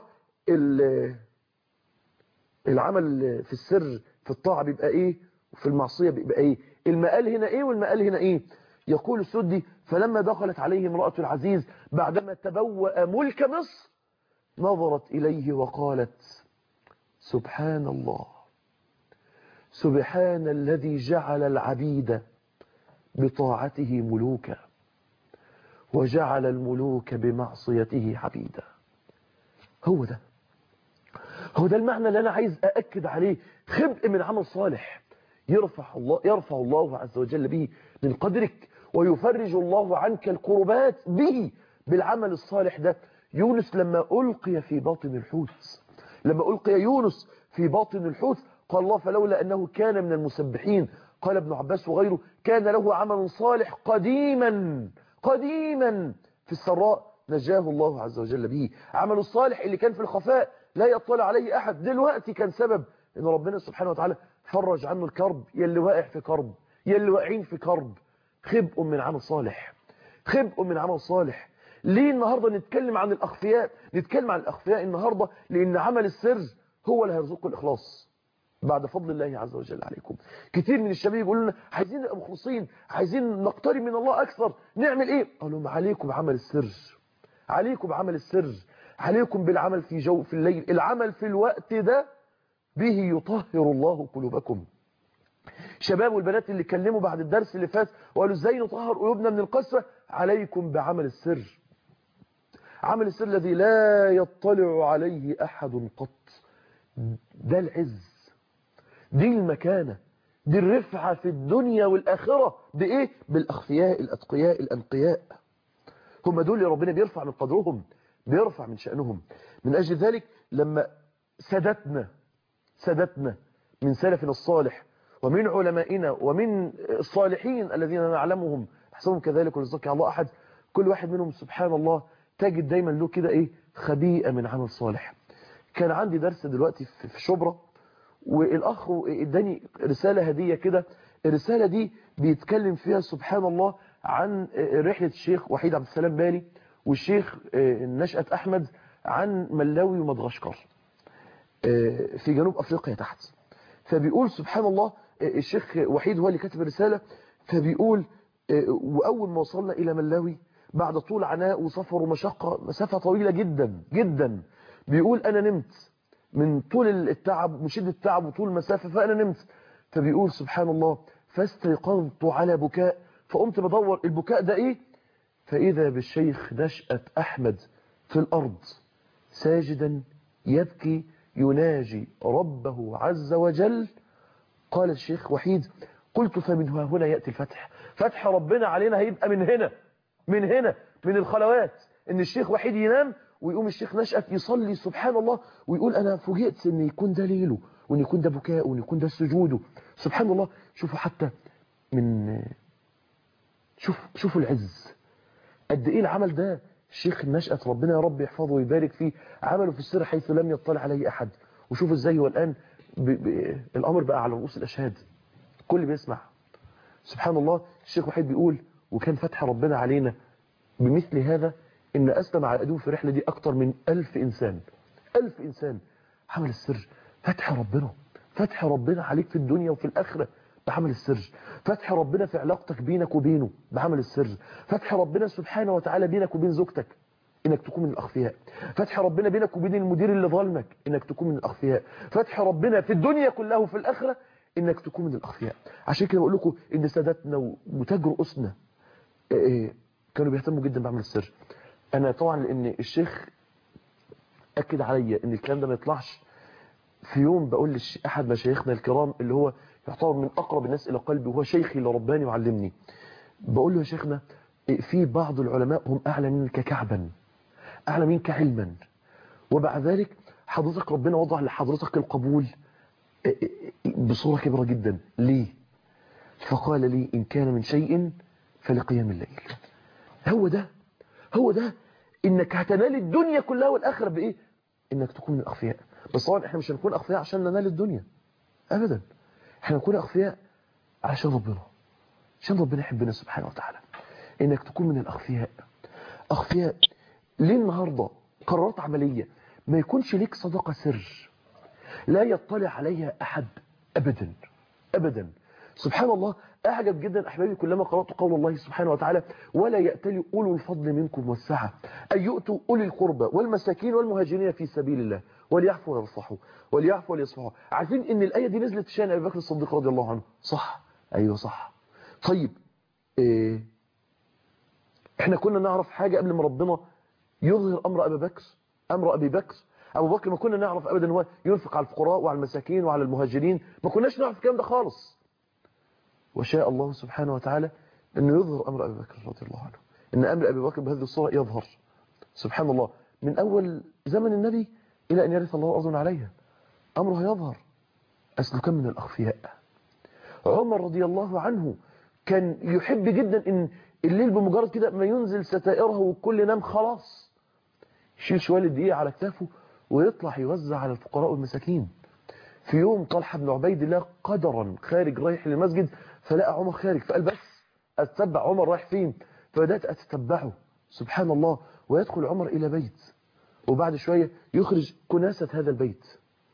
العمل في السر في الطاعة بيبقى ايه وفي المعصية بيبقى ايه المقال هنا ايه والمقال هنا ايه يقول السدي فلما دخلت عليه امرأة العزيز بعدما تبوأ ملك مصر نظرت إليه وقالت سبحان الله سبحان الذي جعل العبيد بطاعته ملوكا وجعل الملوك بمعصيته عبيدا هو ده هو ده المعنى اللي أنا عايز أأكد عليه خبء من عمل صالح يرفع الله, يرفع الله عز وجل به من قدرك ويفرج الله عنك الكربات به بالعمل الصالح ده يونس لما ألقي في باطن الحوت لما ألقي يونس في باطن الحوت قال الله فلولا أنه كان من المسبحين قال ابن عباس وغيره كان له عمل صالح قديما قديما في السراء نجاه الله عز وجل به عمل الصالح اللي كان في الخفاء لا يطلع عليه أحد دلوقتي كان سبب ان ربنا سبحانه وتعالى فرج عنه الكرب يلي واقع في كرب يلي واقعين في كرب خبء من عمل صالح خبء من عمل صالح ليه النهاردة نتكلم عن الأخفياء نتكلم عن الأخفياء النهاردة لأن عمل السر هو اللي هيرزقكم الإخلاص بعد فضل الله عز وجل عليكم كتير من الشباب يقولوا لنا عايزين نبقى مخلصين عايزين نقترب من الله أكثر نعمل إيه قالوا لهم عليكم بعمل السر عليكم بعمل السر عليكم بالعمل في جو في الليل العمل في الوقت ده به يطهر الله قلوبكم شباب والبنات اللي كلموا بعد الدرس اللي فات وقالوا ازاي نطهر قلوبنا من القسوة عليكم بعمل السر عمل السر الذي لا يطلع عليه أحد قط ده العز دي المكانة دي الرفعة في الدنيا والآخرة بإيه؟ بالأخفياء الأتقياء الأنقياء هم دول اللي ربنا بيرفع من قدرهم بيرفع من شأنهم من أجل ذلك لما سادتنا سادتنا من سلفنا الصالح ومن علمائنا ومن الصالحين الذين نعلمهم احسنهم كذلك ورزقك الله أحد كل واحد منهم سبحان الله تجد دايما له كده ايه خبيئة من عمل صالح كان عندي درس دلوقتي في شبرا والأخ اداني رسالة هدية كده الرسالة دي بيتكلم فيها سبحان الله عن رحلة الشيخ وحيد عبد السلام بالي والشيخ نشأة أحمد عن ملاوي ومدغشقر في جنوب أفريقيا تحت فبيقول سبحان الله الشيخ وحيد هو اللي كاتب الرسالة فبيقول وأول ما وصلنا إلى ملاوي بعد طول عناء وسفر ومشقة مسافة طويلة جدا جدا بيقول أنا نمت من طول التعب من شدة التعب وطول المسافة فأنا نمت فبيقول سبحان الله فاستيقظت على بكاء فقمت بدور البكاء ده إيه فإذا بالشيخ نشأة أحمد في الأرض ساجدا يبكي يناجي ربه عز وجل قال الشيخ وحيد قلت فمن هنا يأتي الفتح فتح ربنا علينا هيبقى من هنا من هنا من الخلوات ان الشيخ وحيد ينام ويقوم الشيخ نشأت يصلي سبحان الله ويقول انا فوجئت ان يكون ده ليله وان يكون ده بكاء وان يكون ده سجوده سبحان الله شوفوا حتى من شوف شوفوا العز قد ايه العمل ده الشيخ نشأت ربنا يا رب يحفظه ويبارك فيه عمله في السر حيث لم يطلع عليه احد وشوفوا ازاي هو الان ب... ب... الامر بقى على رؤوس الاشهاد كل بيسمع سبحان الله الشيخ وحيد بيقول وكان فتح ربنا علينا بمثل هذا ان اسلم على ايديهم في الرحله دي اكتر من ألف انسان ألف انسان عمل السر فتح ربنا فتح ربنا عليك في الدنيا وفي الاخره بعمل السر فتح ربنا في علاقتك بينك وبينه بعمل السر فتح ربنا سبحانه وتعالى بينك وبين زوجتك انك تكون من الاخفياء فتح ربنا بينك وبين المدير اللي ظلمك انك تكون من الاخفياء فتح ربنا في الدنيا كلها وفي الاخره انك تكون من الاخفياء عشان كده بقول لكم ان سادتنا وتاج رؤوسنا كانوا بيهتموا جدا بعمل السر انا طبعا لان الشيخ اكد عليا ان الكلام ده ما يطلعش في يوم بقول لاحد مشايخنا الكرام اللي هو يعتبر من اقرب الناس الى قلبي وهو شيخي اللي رباني وعلمني بقول له يا شيخنا في بعض العلماء هم اعلى منك كعبا اعلى منك علما وبعد ذلك حضرتك ربنا وضع لحضرتك القبول بصورة كبيرة جدا ليه فقال لي إن كان من شيء فلقيام الليل هو ده هو ده إنك هتنال الدنيا كلها والآخرة بإيه إنك تكون من الأخفياء بس طبعا إحنا مش هنكون أخفياء عشان ننال الدنيا أبدا إحنا نكون أخفياء علشان ربنا عشان ربنا يحبنا سبحانه وتعالى إنك تكون من الأخفياء أخفياء ليه النهاردة قرارات عملية ما يكونش ليك صدقة سر لا يطلع عليها أحد أبدا أبدا سبحان الله أعجب جدا أحبابي كلما قرأت قول الله سبحانه وتعالى ولا يأتلي أولو الفضل منكم والسعة أن يؤتوا أولي القربى والمساكين والمهاجرين في سبيل الله وليعفوا ويصفحوا وليعفوا وليصفحوا عارفين ان الآية دي نزلت شان أبي بكر الصديق رضي الله عنه صح أيوه صح طيب إيه احنا كنا نعرف حاجة قبل ما ربنا يظهر أمر أبي بكر أمر أبي بكر أبو بكر ما كنا نعرف أبدا هو ينفق على الفقراء وعلى المساكين وعلى المهاجرين ما كناش نعرف الكلام ده خالص وشاء الله سبحانه وتعالى أنه يظهر أمر أبي بكر رضي الله عنه أن أمر أبي بكر بهذه الصورة يظهر سبحان الله من أول زمن النبي إلى أن يرث الله أرض عليها أمره يظهر أصله كان من الأخفياء عمر رضي الله عنه كان يحب جدا أن الليل بمجرد كده ما ينزل ستائره والكل نام خلاص يشيل شوية دقيقة على كتافه ويطلع يوزع على الفقراء والمساكين في يوم طلحة بن عبيد الله قدرا خارج رايح للمسجد فلقى عمر خارج فقال بس أتتبع عمر رايح فين فبدأت أتتبعه سبحان الله ويدخل عمر إلى بيت وبعد شوية يخرج كناسة هذا البيت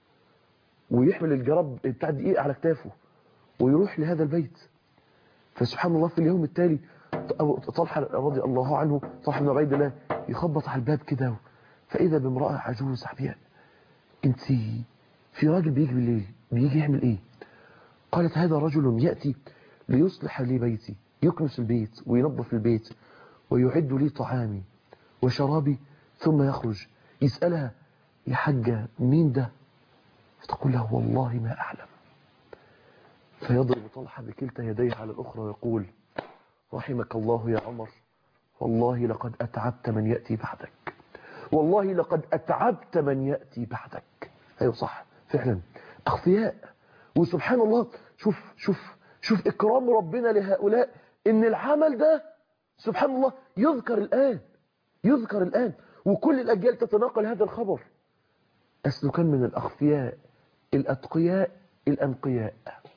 ويحمل الجرب بتاع دقيقة على كتافه ويروح لهذا البيت فسبحان الله في اليوم التالي طلحة رضي الله عنه طلحة بن عبيد الله يخبط على الباب كده فإذا بامرأة عجوز عبيان انت في راجل بيجي بالليل بيجي يعمل ايه قالت هذا رجل يأتي ليصلح لي بيتي يكنس البيت وينظف البيت ويعد لي طعامي وشرابي ثم يخرج يسألها يا حاجة مين ده فتقول له والله ما أعلم فيضرب طلحة بكلتا يديه على الأخرى ويقول رحمك الله يا عمر والله لقد أتعبت من يأتي بعدك والله لقد أتعبت من يأتي بعدك أيوة صح فعلا أخفياء وسبحان الله شوف شوف شوف إكرام ربنا لهؤلاء إن العمل ده سبحان الله يذكر الآن يذكر الآن وكل الأجيال تتناقل هذا الخبر أسلو كان من الأخفياء الأتقياء الأنقياء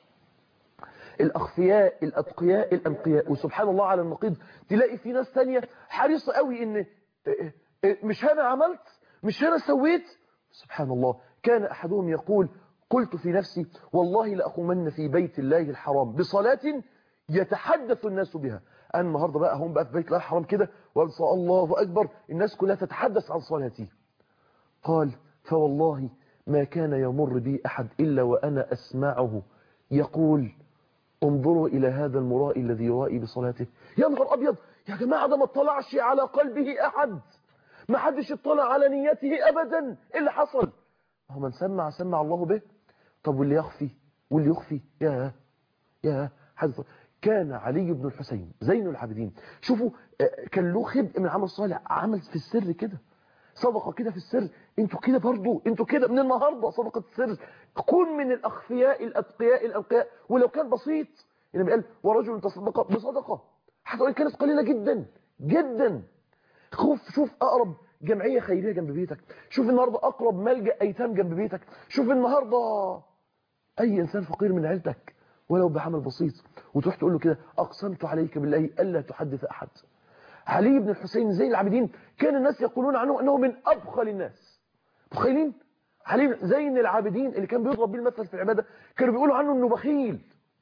الأخفياء الأتقياء الأنقياء وسبحان الله على النقيض تلاقي في ناس تانية حريصة قوي إن مش أنا عملت مش أنا سويت سبحان الله كان أحدهم يقول قلت في نفسي والله لأقومن في بيت الله الحرام بصلاة يتحدث الناس بها أنا النهاردة بقى هم بقى في بيت الله الحرام كده وأنصى الله أكبر الناس كلها تتحدث عن صلاتي قال فوالله ما كان يمر بي أحد إلا وأنا أسمعه يقول انظروا إلى هذا المرائي الذي يرائي بصلاته يا نهار أبيض يا جماعة ده ما اطلعش على قلبه أحد ما حدش اطلع على نيته ابدا ايه اللي حصل هو من سمع سمع الله به طب واللي يخفي واللي يخفي يا يا حدث كان علي بن الحسين زين العابدين شوفوا كان له خبء من عمل صالح عمل في السر كده صدقه كده في السر انتوا كده برضو انتوا كده من النهارده صدقه السر كن من الاخفياء الاتقياء الانقياء ولو كان بسيط النبي قال ورجل تصدق بصدقه حتى وان كانت قليله جدا جدا خوف شوف اقرب جمعيه خيريه جنب بيتك شوف النهارده اقرب ملجا ايتام جنب بيتك شوف النهارده اي انسان فقير من عيلتك ولو بعمل بسيط وتروح تقول له كده اقسمت عليك بالله الا تحدث احد علي بن الحسين زين العابدين كان الناس يقولون عنه انه من ابخل الناس متخيلين علي زين العابدين اللي كان بيضرب بيه المثل في العباده كانوا بيقولوا عنه انه بخيل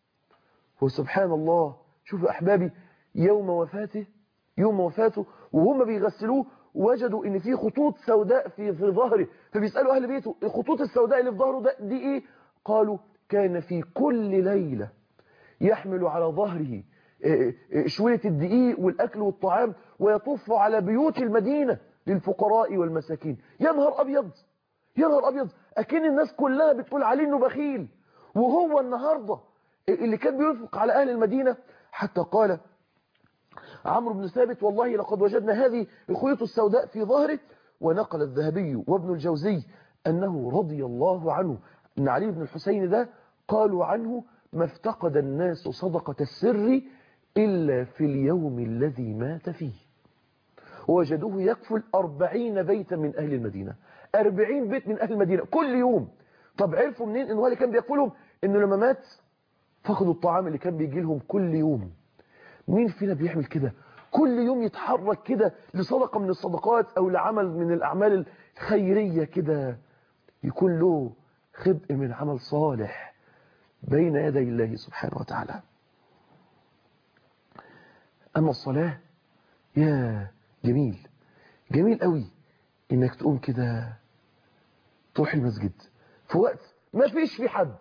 وسبحان الله شوفوا احبابي يوم وفاته يوم وفاته وهم بيغسلوه وجدوا ان في خطوط سوداء في في ظهره فبيسالوا اهل بيته الخطوط السوداء اللي في ظهره ده دي ايه قالوا كان في كل ليله يحمل على ظهره شويه الدقيق والاكل والطعام ويطوف على بيوت المدينه للفقراء والمساكين يا نهار ابيض يا نهار ابيض اكن الناس كلها بتقول عليه انه بخيل وهو النهارده اللي كان بينفق على اهل المدينه حتى قال عمرو بن ثابت والله لقد وجدنا هذه الخيوط السوداء في ظهره ونقل الذهبي وابن الجوزي أنه رضي الله عنه أن علي بن الحسين ده قالوا عنه ما افتقد الناس صدقة السر إلا في اليوم الذي مات فيه وجدوه يكفل أربعين بيتا من أهل المدينة أربعين بيت من أهل المدينة كل يوم طب عرفوا منين إنه اللي كان بيكفلهم إنه لما مات فقدوا الطعام اللي كان بيجي لهم كل يوم مين فينا بيعمل كده كل يوم يتحرك كده لصدقة من الصدقات أو لعمل من الأعمال الخيرية كده يكون له خبء من عمل صالح بين يدي الله سبحانه وتعالى أما الصلاة يا جميل جميل قوي إنك تقوم كده تروح المسجد في وقت ما فيش في حد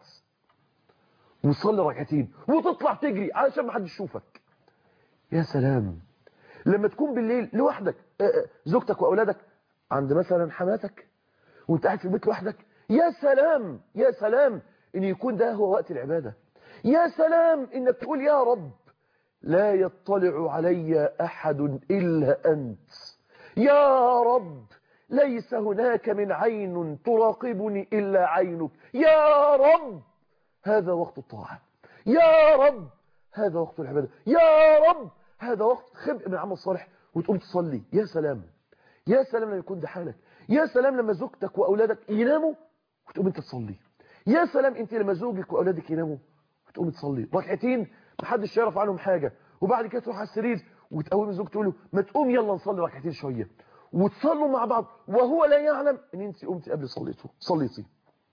وتصلي ركعتين وتطلع تجري علشان ما حدش يشوفك يا سلام لما تكون بالليل لوحدك زوجتك واولادك عند مثلا حماتك وانت قاعد في البيت لوحدك يا سلام يا سلام ان يكون ده هو وقت العباده يا سلام انك تقول يا رب لا يطلع علي احد الا انت يا رب ليس هناك من عين تراقبني الا عينك يا رب هذا وقت الطاعه يا رب هذا وقت العباده يا رب هذا وقت خبء من عمل صالح وتقوم تصلي يا سلام يا سلام لما يكون ده حالك يا سلام لما زوجتك واولادك يناموا وتقوم انت تصلي يا سلام انت لما زوجك واولادك يناموا وتقوم تصلي ركعتين محدش يعرف عنهم حاجه وبعد كده تروح على السرير وتقوم زوجك تقول له ما تقوم يلا نصلي ركعتين شويه وتصلوا مع بعض وهو لا يعلم ان انت قمتي قبل صليته صليتي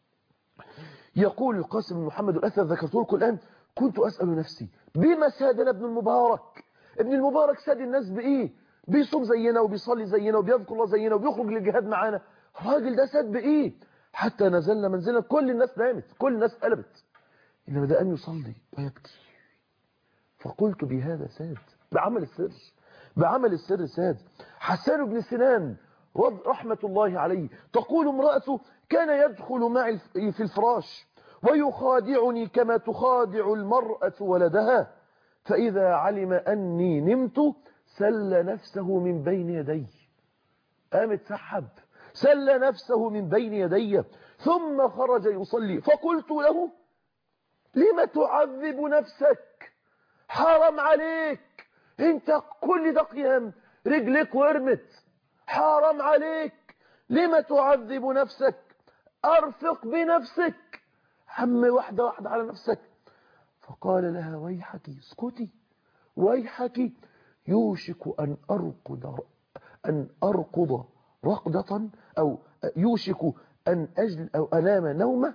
يقول القاسم بن محمد الاثر ذكرته لكم الان كنت اسال نفسي بما سادنا ابن المبارك ابن المبارك ساد الناس بايه بيصوم زينا وبيصلي زينا وبيذكر الله زينا وبيخرج للجهاد معانا الراجل ده ساد بايه حتى نزلنا منزلنا كل الناس نامت كل الناس قلبت انما ده قام يصلي ويبكي فقلت بهذا ساد بعمل السر بعمل السر ساد حسان بن سنان رحمة الله عليه تقول امرأته كان يدخل معي في الفراش ويخادعني كما تخادع المرأة ولدها فإذا علم أني نمت سل نفسه من بين يدي قام اتسحب سل نفسه من بين يدي ثم خرج يصلي فقلت له لم تعذب نفسك حرام عليك انت كل ده قيام رجلك ورمت حرام عليك لم تعذب نفسك ارفق بنفسك هم واحدة واحدة على نفسك فقال لها ويحك اسكتي ويحك يوشك أن أرقد أن أرقد رقدة أو يوشك أن أجل أو أنام نومة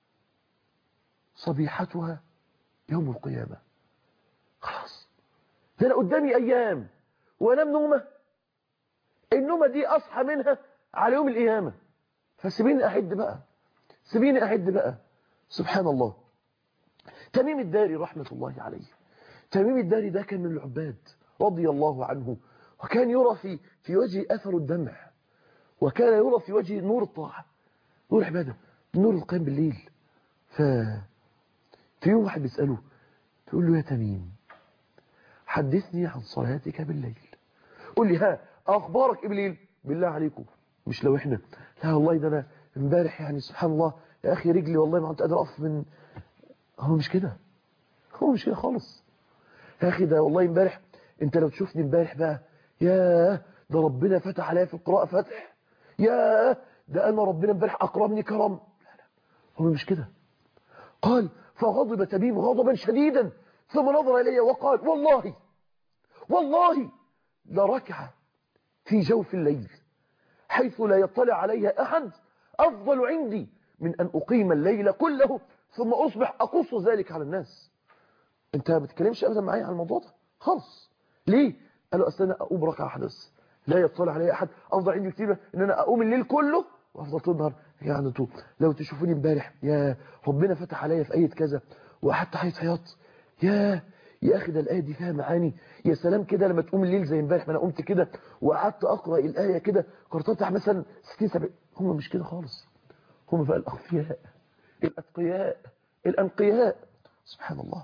صبيحتها يوم القيامة خلاص ده أنا قدامي أيام وأنام نومة النومة دي أصحى منها على يوم القيامة فسيبيني أعد بقى سيبيني أعد بقى سبحان الله تميم الداري رحمة الله عليه تميم الداري ده كان من العباد رضي الله عنه وكان يرى في في وجهه أثر الدمع وكان يرى في وجهه نور الطاعة نور العبادة نور القيام بالليل ف في يوم واحد بيسأله تقول له يا تميم حدثني عن صلاتك بالليل قول لي ها أخبارك إيه بالليل بالله عليكم مش لو إحنا لا والله ده أنا امبارح يعني سبحان الله يا أخي رجلي والله ما كنت قادر أقف من هو مش كده هو مش كده خالص يا أخي ده والله امبارح أنت لو تشوفني امبارح بقى ياه ده ربنا فتح عليا في القراءة فتح ياه ده أنا ربنا امبارح أكرمني كرم لا لا هو مش كده قال فغضب تميم غضبا شديدا ثم نظر إلي وقال والله والله لركع في جوف الليل حيث لا يطلع عليها أحد أفضل عندي من أن أقيم الليل كله ثم أصبح أقص ذلك على الناس أنت ما بتكلمش أبدا معايا عن الموضوع ده خالص ليه؟ قالوا أصل أنا أقوم ركعة واحدة بس لا يطلع عليها أحد أفضل عندي كتير إن أنا أقوم الليل كله وأفضل طول النهار يعني انتوا لو تشوفوني امبارح يا ربنا فتح عليا في آية كذا وقعدت حيط حياط يا يا أخي ده الآية دي فيها معاني يا سلام كده لما تقوم الليل زي امبارح ما أنا قمت كده وقعدت أقرأ الآية كده قرطتها مثلا 60 70 هم مش كده خالص هم بقى الأخفياء الأتقياء الأنقياء سبحان الله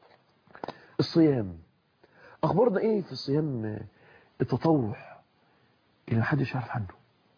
الصيام أخبارنا إيه في الصيام التطوع اللي محدش يعرف عنه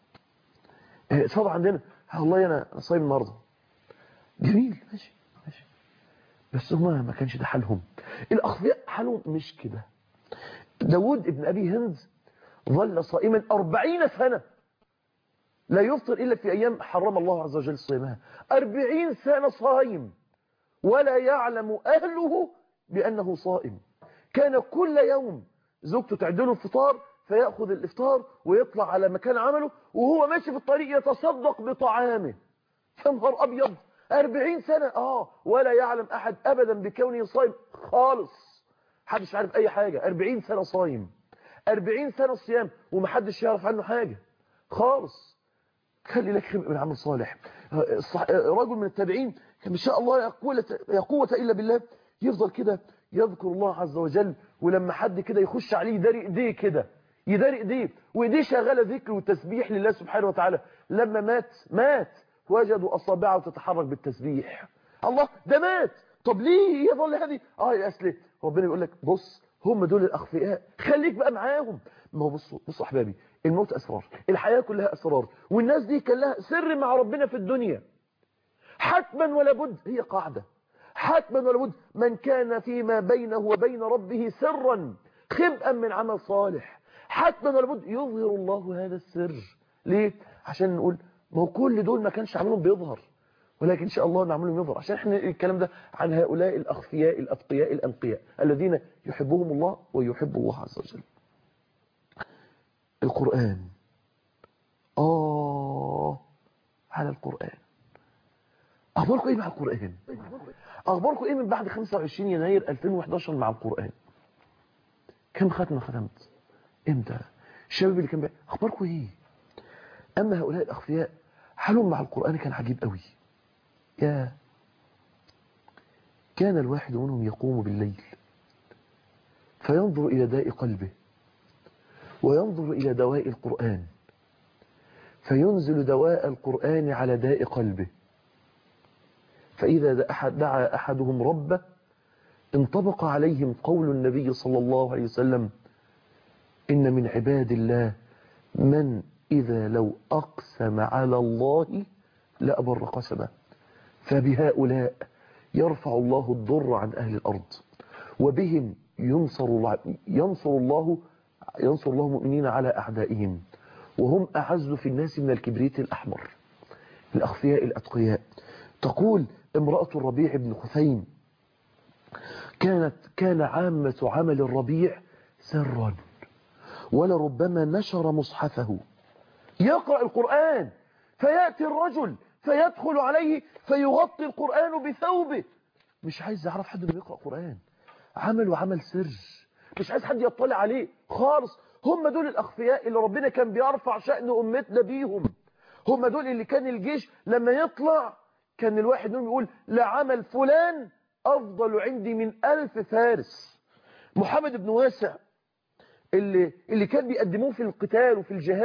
اتفضل عندنا والله أنا صايم النهارده جميل ماشي ماشي بس هما ما كانش ده حالهم الأخفياء حالهم مش كده داود ابن أبي هند ظل صائما أربعين سنة لا يفطر إلا في أيام حرم الله عز وجل صيامها أربعين سنة صايم ولا يعلم أهله بأنه صائم كان كل يوم زوجته تعدله الفطار فيأخذ الإفطار ويطلع على مكان عمله وهو ماشي في الطريق يتصدق بطعامه يا نهار أبيض أربعين سنة آه ولا يعلم أحد أبدا بكونه صايم خالص محدش عارف أي حاجة أربعين سنة صايم أربعين سنة صيام ومحدش يعرف عنه حاجة خالص خلي لك خبئ من عمل صالح رجل من التابعين كان ما شاء الله يا قوة إلا بالله يفضل كده يذكر الله عز وجل ولما حد كده يخش عليه يداري ايديه كده يداري ايديه وايديه شغاله ذكر وتسبيح لله سبحانه وتعالى لما مات مات وجدوا اصابعه تتحرك بالتسبيح الله ده مات طب ليه يظل هذه اه يا اصل ربنا بيقول لك بص هم دول الاخفياء خليك بقى معاهم ما هو بصوا بصوا احبابي الموت اسرار الحياه كلها اسرار والناس دي كان لها سر مع ربنا في الدنيا حتما ولا بد هي قاعده حتما ولا بد من كان فيما بينه وبين ربه سرا خبئا من عمل صالح حتما ولا بد يظهر الله هذا السر ليه عشان نقول ما هو كل دول ما كانش عملهم بيظهر ولكن ان شاء الله نعملهم يظهر عشان احنا الكلام ده عن هؤلاء الاخفياء الاتقياء الانقياء الذين يحبهم الله ويحب الله عز وجل القرآن آه على القرآن أخباركم إيه مع القرآن أخباركم إيه من بعد 25 يناير 2011 مع القرآن كم ختمة ختمت إمتى الشباب اللي كان بقى أخباركم إيه أما هؤلاء الأخفياء حالهم مع القرآن كان عجيب قوي يا كان الواحد منهم يقوم بالليل فينظر إلى داء قلبه وينظر إلى دواء القرآن فينزل دواء القرآن على داء قلبه فإذا دعا أحدهم ربه انطبق عليهم قول النبي صلى الله عليه وسلم إن من عباد الله من إذا لو أقسم على الله لأبر قسمه فبهؤلاء يرفع الله الضر عن أهل الأرض وبهم ينصر الله ينصر الله ينصر الله المؤمنين على أعدائهم وهم أعز في الناس من الكبريت الأحمر الأخفياء الأتقياء تقول امرأة الربيع بن خثيم كانت كان عامة عمل الربيع سرا ولربما نشر مصحفه يقرأ القرآن فيأتي الرجل فيدخل عليه فيغطي القرآن بثوبه مش عايز يعرف حد انه يقرأ قرآن عمل وعمل سر مش عايز حد يطلع عليه خالص هم دول الأخفياء اللي ربنا كان بيرفع شأن أمتنا بيهم هم دول اللي كان الجيش لما يطلع كان الواحد منهم يقول لعمل فلان أفضل عندي من ألف فارس محمد بن واسع اللي, اللي كان بيقدموه في القتال وفي الجهاد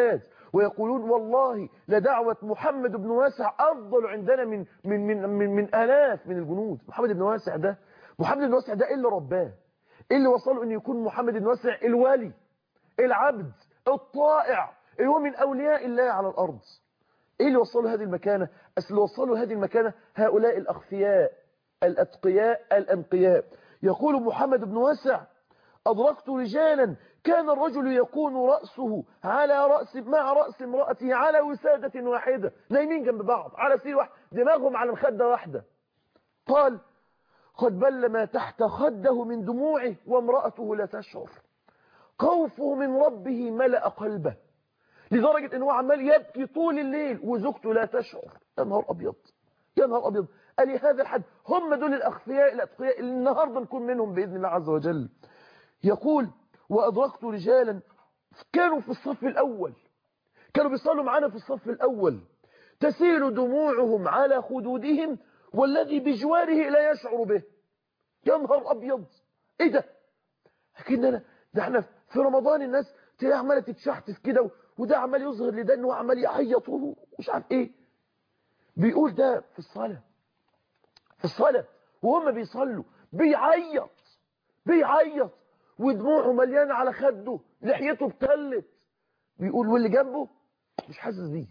ويقولون والله لدعوة محمد بن واسع أفضل عندنا من من من من, من آلاف من الجنود محمد بن واسع ده محمد بن واسع ده إيه اللي رباه إيه اللي وصله أن يكون محمد بن واسع الولي العبد الطائع اللي هو من أولياء الله على الأرض إيه اللي وصله هذه المكانة أصل اللي وصله هذه المكانة هؤلاء الأخفياء الأتقياء الأنقياء يقول محمد بن واسع أدركت رجالا كان الرجل يكون رأسه على رأس مع رأس امرأته على وسادة واحدة نايمين جنب بعض على سرير واحد دماغهم على مخدة واحدة قال قد بل ما تحت خده من دموعه وامرأته لا تشعر خوفه من ربه ملأ قلبه لدرجة انه عمال يبكي طول الليل وزوجته لا تشعر يا نهار أبيض يا نهار أبيض قال هذا الحد هم دول الأخفياء الأتقياء اللي النهاردة نكون منهم بإذن الله عز وجل يقول وأدركت رجالا كانوا في الصف الأول كانوا بيصلوا معنا في الصف الأول تسيل دموعهم على خدودهم والذي بجواره لا يشعر به يا نهار أبيض إيه ده لكننا ده احنا في رمضان الناس تلاقي عمالة تتشحتف كده وده عمال يظهر لده انه عمال يعيط ومش عارف ايه بيقول ده في الصلاة في الصلاة وهم بيصلوا بيعيط بيعيط ودموعه مليانة على خده لحيته بتلت بيقول واللي جنبه مش حاسس بيه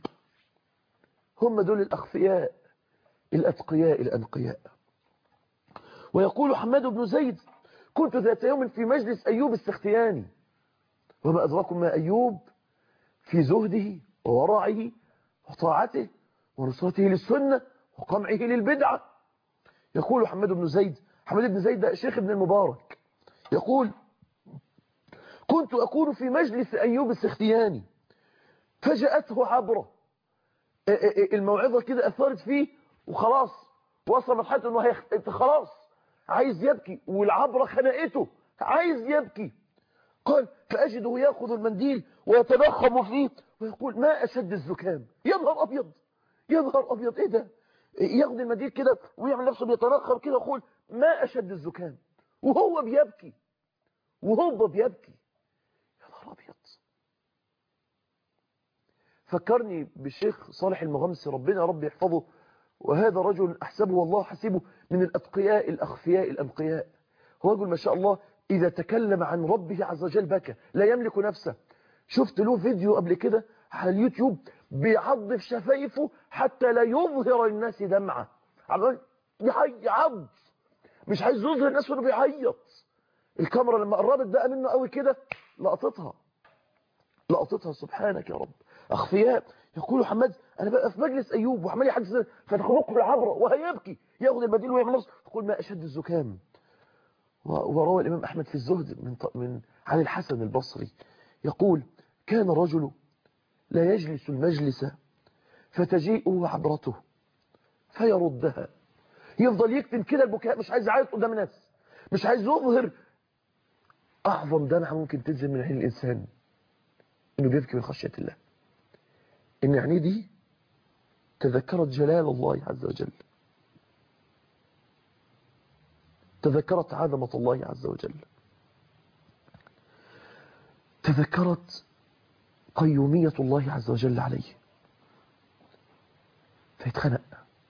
هم دول الأخفياء الأتقياء الأنقياء ويقول حماد بن زيد كنت ذات يوم في مجلس أيوب السختياني وما أدراكم ما أيوب في زهده وورعه وطاعته ونصرته للسنة وقمعه للبدعة يقول حماد بن زيد حماد بن زيد ده شيخ ابن المبارك يقول كنت أكون في مجلس أيوب السختياني فجاءته عبرة الموعظة كده أثرت فيه وخلاص وصل مرحلة أنه هيخ... خلاص عايز يبكي والعبرة خنقته عايز يبكي قال فأجده يأخذ المنديل ويتضخم فيه ويقول ما أشد الزكام يا نهار أبيض يا نهار أبيض إيه ده ياخد المنديل كده ويعمل نفسه بيتنخر كده ويقول ما أشد الزكام وهو بيبكي وهو بيبكي يا نهار أبيض فكرني بالشيخ صالح المغمسي ربنا رب يحفظه وهذا رجل أحسبه والله حسبه من الأتقياء الأخفياء الأنقياء هو رجل ما شاء الله إذا تكلم عن ربه عز وجل بكى لا يملك نفسه شفت له فيديو قبل كده على اليوتيوب بيعض في شفايفه حتى لا يظهر الناس دمعة يعض مش عايز يظهر الناس وانه بيعيط الكاميرا لما قربت بقى منه قوي كده لقطتها لقطتها سبحانك يا رب أخفياء يقول حماد أنا بقى في مجلس أيوب وعمال يحدث فتخنقه العبرة وهيبكي ياخد البديل ويعمل نفسه يقول ما أشد الزكام وروى الإمام أحمد في الزهد من من عن الحسن البصري يقول كان الرجل لا يجلس المجلس فتجيئه عبرته فيردها يفضل يكتم كده البكاء مش عايز يعيط قدام الناس مش عايز يظهر أعظم دمعة ممكن تنزل من عين الإنسان إنه بيبكي من خشية الله إن عينيه دي تذكرت جلال الله عز وجل تذكرت عظمة الله عز وجل تذكرت قيومية الله عز وجل عليه فيتخنق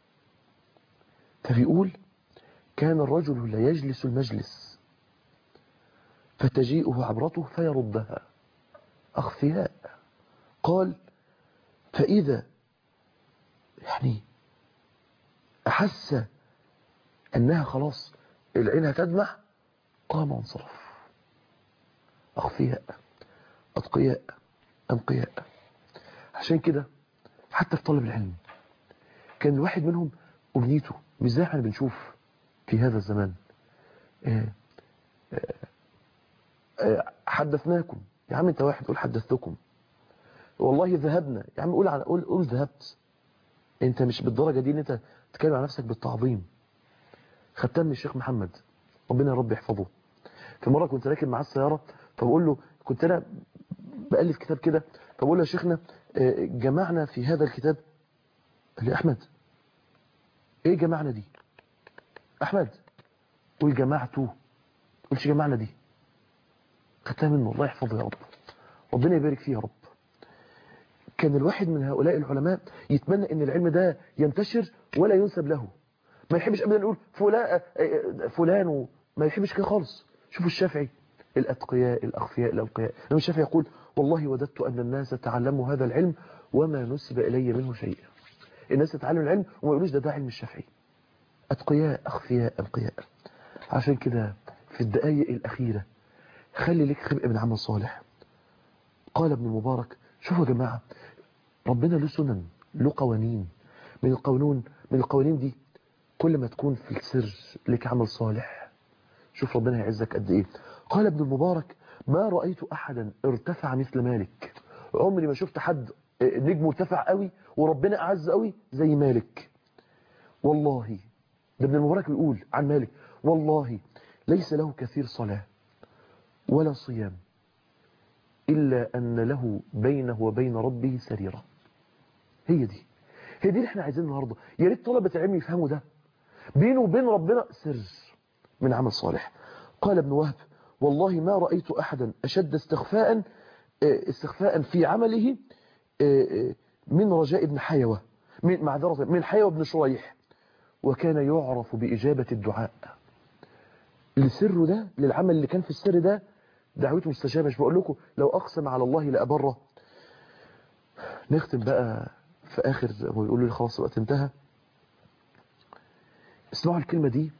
فبيقول كان الرجل لا يجلس المجلس فتجيئه عبرته فيردها أخفياء قال فإذا يعني أحس أنها خلاص العين هتدمع قام وانصرف أخفياء أتقياء أنقياء عشان كده حتى في طلب العلم كان الواحد منهم أمنيته مش زي احنا بنشوف في هذا الزمان آآ آآ حدثناكم يا عم انت واحد قول حدثتكم والله ذهبنا يا عم قول على قول قول ذهبت انت مش بالدرجه دي ان انت تتكلم عن نفسك بالتعظيم خدتها من الشيخ محمد ربنا يا رب يحفظه في مره كنت راكب معاه السياره فبقول له كنت انا بألف كتاب كده فبقول له يا شيخنا جمعنا في هذا الكتاب قال لي احمد ايه جمعنا دي احمد قول جماعته قولش جمعنا دي خدتها منه الله يحفظه يا رب ربنا يبارك فيه يا رب كان الواحد من هؤلاء العلماء يتمنى ان العلم ده ينتشر ولا ينسب له ما يحبش ابدا يقول فلان فلان وما يحبش كده خالص شوفوا الشافعي الاتقياء الاخفياء الانقياء الامام الشافعي يقول والله وددت ان الناس تعلموا هذا العلم وما نسب الي منه شيء الناس تتعلم العلم وما يقولوش ده ده علم الشافعي اتقياء اخفياء انقياء عشان كده في الدقائق الاخيره خلي لك خبئ من عمل صالح قال ابن المبارك شوفوا يا جماعه ربنا له سنن له قوانين من القانون من القوانين دي كل ما تكون في السر لك عمل صالح شوف ربنا يعزك قد ايه قال ابن المبارك ما رأيت احدا ارتفع مثل مالك عمري ما شفت حد نجمه ارتفع قوي وربنا اعز قوي زي مالك والله ده ابن المبارك بيقول عن مالك والله ليس له كثير صلاة ولا صيام إلا أن له بينه وبين ربه سريرة هي دي هي دي اللي احنا عايزين النهاردة يا ريت طلبة العلم يفهموا ده بينه وبين ربنا سر من عمل صالح قال ابن وهب والله ما رأيت أحدا أشد استخفاء استخفاء في عمله من رجاء ابن حيوة من معذرة من حيوة بن شريح وكان يعرف بإجابة الدعاء لسره ده للعمل اللي كان في السر ده دعوته مستجابة مش بقول لكم لو أقسم على الله لأبره نختم بقى في آخر هو يقولوا لي خلاص الوقت انتهى اسمعوا الكلمة دي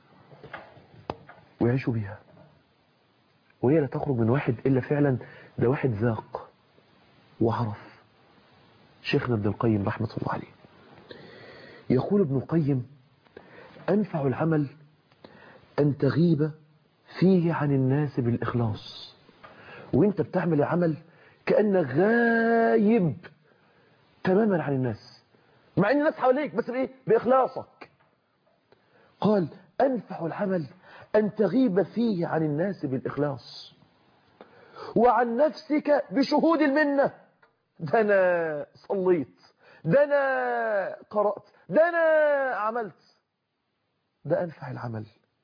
ويعيشوا بيها وهي لا تخرج من واحد إلا فعلا ده واحد ذاق وعرف شيخنا ابن القيم رحمة الله عليه يقول ابن القيم أنفع العمل أن تغيب فيه عن الناس بالإخلاص وانت بتعمل عمل كأنك غايب تماما عن الناس مع ان الناس حواليك بس بايه بإخلاصك قال أنفع العمل أن تغيب فيه عن الناس بالإخلاص وعن نفسك بشهود المنة ده أنا صليت ده أنا قرأت ده أنا عملت ده أنفع العمل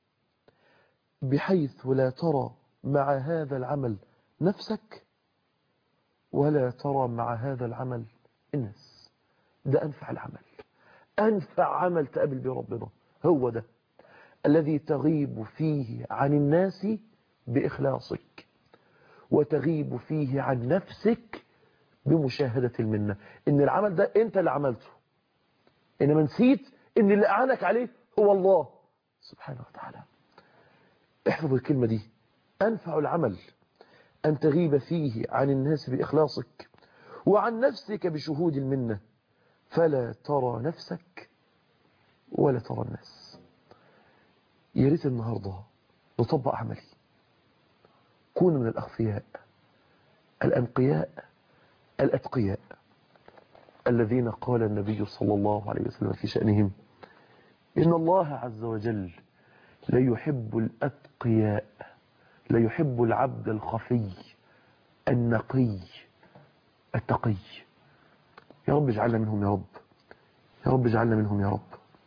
بحيث لا ترى مع هذا العمل نفسك ولا ترى مع هذا العمل الناس ده أنفع العمل أنفع عمل تقابل به ربنا هو ده الذي تغيب فيه عن الناس بإخلاصك وتغيب فيه عن نفسك بمشاهدة المنة إن العمل ده أنت اللي عملته إنما نسيت إن اللي أعانك عليه هو الله سبحانه وتعالى احفظ الكلمة دي أنفع العمل أن تغيب فيه عن الناس بإخلاصك وعن نفسك بشهود المنة فلا ترى نفسك ولا ترى الناس يا ريت النهاردة نطبق عملي كون من الأخفياء الأنقياء الأتقياء الذين قال النبي صلى الله عليه وسلم في شأنهم إن الله عز وجل لا يحب الأتقياء لا يحب العبد الخفي النقي التقي يا رب اجعلنا منهم يا رب يا رب اجعلنا منهم يا رب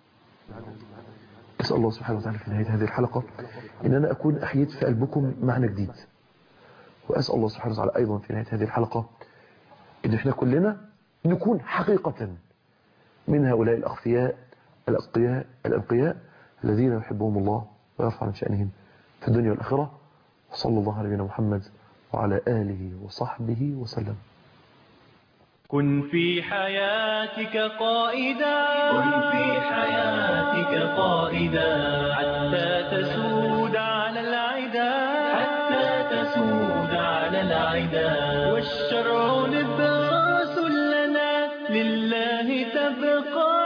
أسأل الله سبحانه وتعالى في نهاية هذه الحلقة إن أنا أكون أحييت في قلبكم معنى جديد وأسأل الله سبحانه وتعالى أيضا في نهاية هذه الحلقة إن إحنا كلنا نكون حقيقة من هؤلاء الأخفياء الأتقياء الأنقياء الذين يحبهم الله ويرفع من شأنهم في الدنيا والآخرة وصلى الله على نبينا محمد وعلى آله وصحبه وسلم كن في حياتك قائدا كن في حياتك قائدا حتى تسود على العدا حتى تسود على العدا والشرع لباس لنا لله تبقى